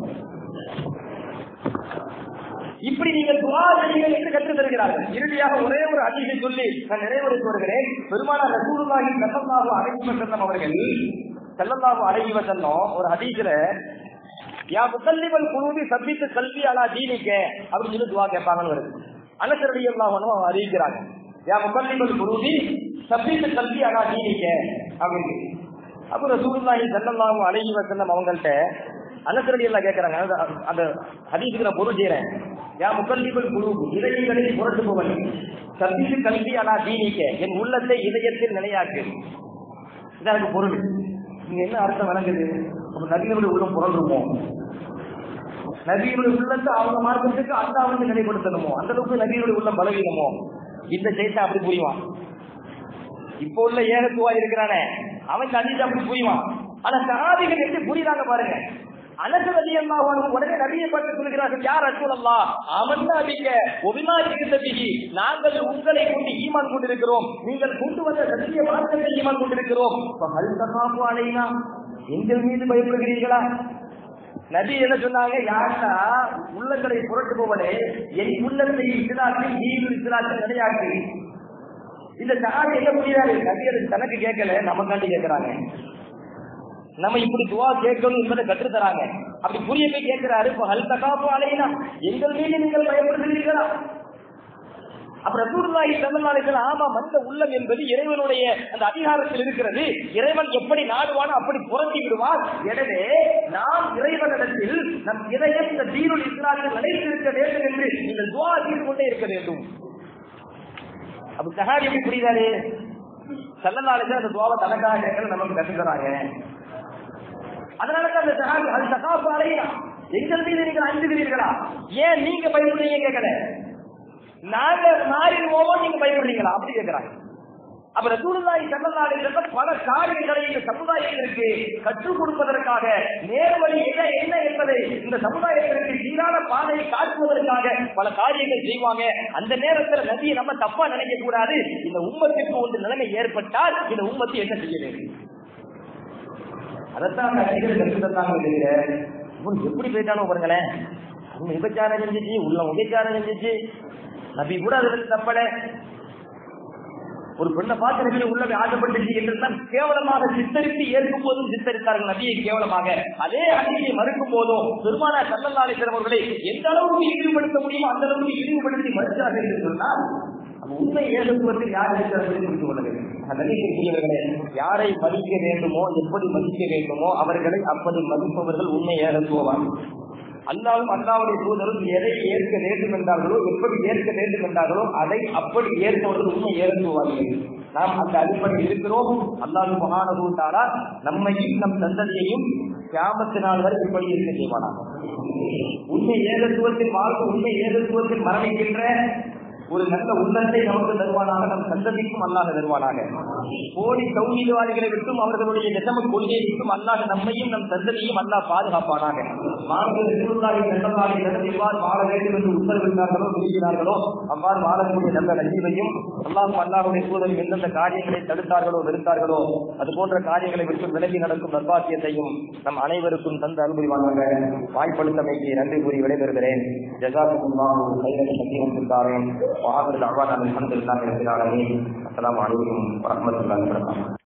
இப்படி நீங்கள் துவா செய்யுங்கள் என்று கற்றுத் தருகிறார்கள் இறுதியாக ஒரே ஒரு அதிகை சொல்லி நான் நிறைவுரைத்து வருகிறேன் பெருமானார் ரசூலுல்லாஹி ஸல்லல்லாஹு அலைஹி வஸல்லம் அவர்கள் ஸல்லல்லாஹு அலைஹி வஸல்லம் ஒரு ஹதீஸ்ல யா முகல்லிமல் குழுவி சப்பித்து கல்வி அலா தீனிக்க அப்படின்னு சொல்லி துவா கேட்பாங்கன்னு வருது அனசரடி எல்லாம் அவங்க அறிவிக்கிறாங்க யா முகல்லிமல் குழுவி சப்பித்து கல்வி அலா தீனிக்க அப்படின்னு அப்ப ரசூலுல்லாஹி ஸல்லல்லாஹு அலைஹி வஸல்லம் அவங்கள்ட்ட அனசரடி எல்லாம் கேட்கறாங்க அந்த ஹதீஸுக்கு நான் பொருள் செய்யறேன் யா முகல்லிபல் குழு இதயங்களை புரட்டுபவன் சந்தித்து கல்வி அலா தீனிக்க என் உள்ளத்தை இதயத்தில் நிலையாக்கு இதற்கு பொருள் நீங்க என்ன அர்த்தம் விளங்குது அப்ப நபிகளுடைய உள்ளம் புரண்டுருமோ நபிகளுடைய உள்ளத்தை அவங்க மார்க்கத்துக்கு அந்த வந்து நிலைப்படுத்தணுமோ அந்த அளவுக்கு நபிகளுடைய உள்ளம் பலவீனமோ இந்த செய்தி அப்படி புரியுவான் இப்போ உள்ள ஏகத்துவா இருக்கிறானே அவன் கண்டிப்பா அப்படி புரியுவான் ஆனா சகாதிகள் எப்படி புரியுறாங்க பாருங்க அனசதியம் ரலியல்லாஹு அன்ஹு உடனே நபியை பார்த்து சொல்கிறார்கள் யார் ரசூலல்லாஹ் ஆமன்னா பிக்க ஒபிமா ஜிகிதபிஹி நாங்கள் உங்களை கொண்டு ஈமான் கொண்டிருக்கிறோம் நீங்கள் கொண்டு வந்த சத்திய மார்க்கத்தை ஈமான் கொண்டிருக்கிறோம் ஹல் தகாஃபு அலைனா எங்கள் மீது பயப்படுகிறீர்களா நபி என்ன சொன்னாங்க யாருன்னா உள்ளங்களை புரட்டுபவனே என் உள்ளத்தை இஸ்லாத்தை நீர் இஸ்லாத்தை நிலையாக்கி இந்த சகாதி என்ன புரியாது நபி அது தனக்கு கேட்கல நமக்காண்டி கேட்கிறாங்க நம்ம இப்படி துவா கேட்கணும் என்பதை கற்று தராங்க அப்படி புரிய போய் கேட்கிறாரு இப்ப ஹல் தகாப்பு அலைனா எங்கள் மீது நீங்கள் பயப்படுகிறீர்களா அப்புறம் ரசூலுல்லாஹி ஸல்லல்லாஹு அலைஹி வஸல்லம் ஆமா மனித உள்ளம் என்பது இறைவனுடைய அந்த அதிகாரத்தில் இருக்கிறது இறைவன் எப்படி நாடுவானோ அப்படி புரட்டி விடுவார் எனவே நாம் இறைவனிடத்தில் நம் இதயம் இந்த தீனுல் இஸ்லாத்தில் நிலைத்திருக்க வேண்டும் என்று நீங்கள் துவா செய்து கொண்டே இருக்க வேண்டும் அப்ப சஹாபி எப்படி புரியுதாரு ஸல்லல்லாஹு அலைஹி வஸல்லம் அந்த துவாவை தனக்காக கேட்கல நமக்கு கற்றுக்கிறாங்க அதனாலதான் அந்த சஹாபி அது சகாப்பு அலையா எங்கள் மீது நீங்கள் அஞ்சுகிறீர்களா ஏன் நீங்க பயப்படுறீங்க கேட்கல நாங்க மாறிடுவோமோ நீங்க பயப்படுறீங்களா அப்படி கேட்கிறாங்க அப்ப ரசூலுல்லாஹி ஸல்லல்லாஹு அலைஹி வஸல்லம் பல காரியங்களை இந்த சமுதாயத்திற்கு கற்றுக் கொடுப்பதற்காக நேர்வழி என்ன என்ன என்பதை இந்த சமுதாயத்திற்கு சீரான பாதையை காட்டுவதற்காக பல காரியங்கள் செய்வாங்க அந்த நேரத்துல நபியை நம்ம தப்பா நினைக்க கூடாது இந்த உம்மத்திற்கு ஒன்று நிலைமை ஏற்பட்டால் இந்த உம்மத்தை என்ன செய்ய வேண்டும் அதைத்தான் நடிகர் கற்றுத்தாங்க இல்லைங்க இவன் எப்படி போயிட்டானோ பாருங்களேன் அவன் விபச்சாரம் செஞ்சிச்சு உள்ள உபச்சாரம் செஞ்சிச்சு நபி கூட அதுல தப்பல ஒரு பெண்ணை பார்த்து நபியை உள்ளவே ஆசைப்பட்டுச்சு என்று தான் கேவலமாக சித்தரித்து ஏற்கும் போதும் சித்தரித்தார்கள் நபியை கேவலமாக அதே அநீதியை மறுக்கும் போதும் பெருமானா சல்லல்லாலேஸ்வரம் அவர்களை எந்த அளவுக்கு இழிவுபடுத்த முடியுமோ அந்த அளவுக்கு இழிவுபடுத்தி மறுத்தார்கள் என்று சொன்னால் அப்ப உண்மை ஏகத்துவத்தில் யார் இருக்கிறது புரிந்து கொள்ள வேண்டும் கணிக்கக்கூடியவர்களே யாரை மதிக்க வேண்டுமோ எப்படி மதிக்க வேண்டுமோ அவர்களை அப்படி மதிப்பவர்கள் உண்மை ஏகத்துவம் அல்லாவும் அல்லாவுடைய தூதரும் எதை ஏற்க வேண்டும் என்றார்களோ எப்படி ஏற்க வேண்டும் என்றார்களோ அதை அப்படி ஏற்பவர்கள் உண்மை ஏற்றுவார்கள் நாம் அந்த அடிப்படையில் இருக்கிறோம் அல்லாஹ் மகானபூத்தாரா நம்மையும் நம் சந்ததியையும் கியாமத்தினால் வரை இப்படி இருக்க செய்வானாக உண்மை ஏகத்துவத்தில் வாழ்க்கை உண்மை ஏகத்துவத்தில் மரணிக்கின்ற ஒரு நல்ல உள்ளத்தை நமக்கு தருவானாக நம் சந்ததிக்கும் அல்லாஹ் தருவானாக கோடி தௌஹீதவாதிகளை விட்டும் அவர்களுடைய நிஜம கொள்கையை விட்டும் அல்லாஹ் நம்மையும் நம் சந்ததியும் அல்லாஹ் பாதுகாப்பானாக மாணவர்கள் திருவிழாவை நல்லவாளை நடந்து எவ்வாறு வாழ வேண்டும் என்று உத்தரவிட்டார்களோ விரும்பினார்களோ அவ்வாறு வாழக்கூடிய நல்ல நஜீவையும் அல்லாஹும் அல்லாஹுடைய சூழலில் எந்தெந்த காரியங்களை தடுத்தார்களோ வெறுத்தார்களோ அது போன்ற காரியங்களை விட்டு விலகி நடக்கும் நர்பாக்கியத்தையும் நம் அனைவருக்கும் தந்து அனுபவிவானாக வாய்ப்படுத்தமைக்கு நன்றி கூறி விடைபெறுகிறேன் ஜசாக்கும் கைகளை சத்தியம் கொடுத்தாரேன் وآخر دعوانا الحمد لله رب العالمين السلام عليكم ورحمة الله وبركاته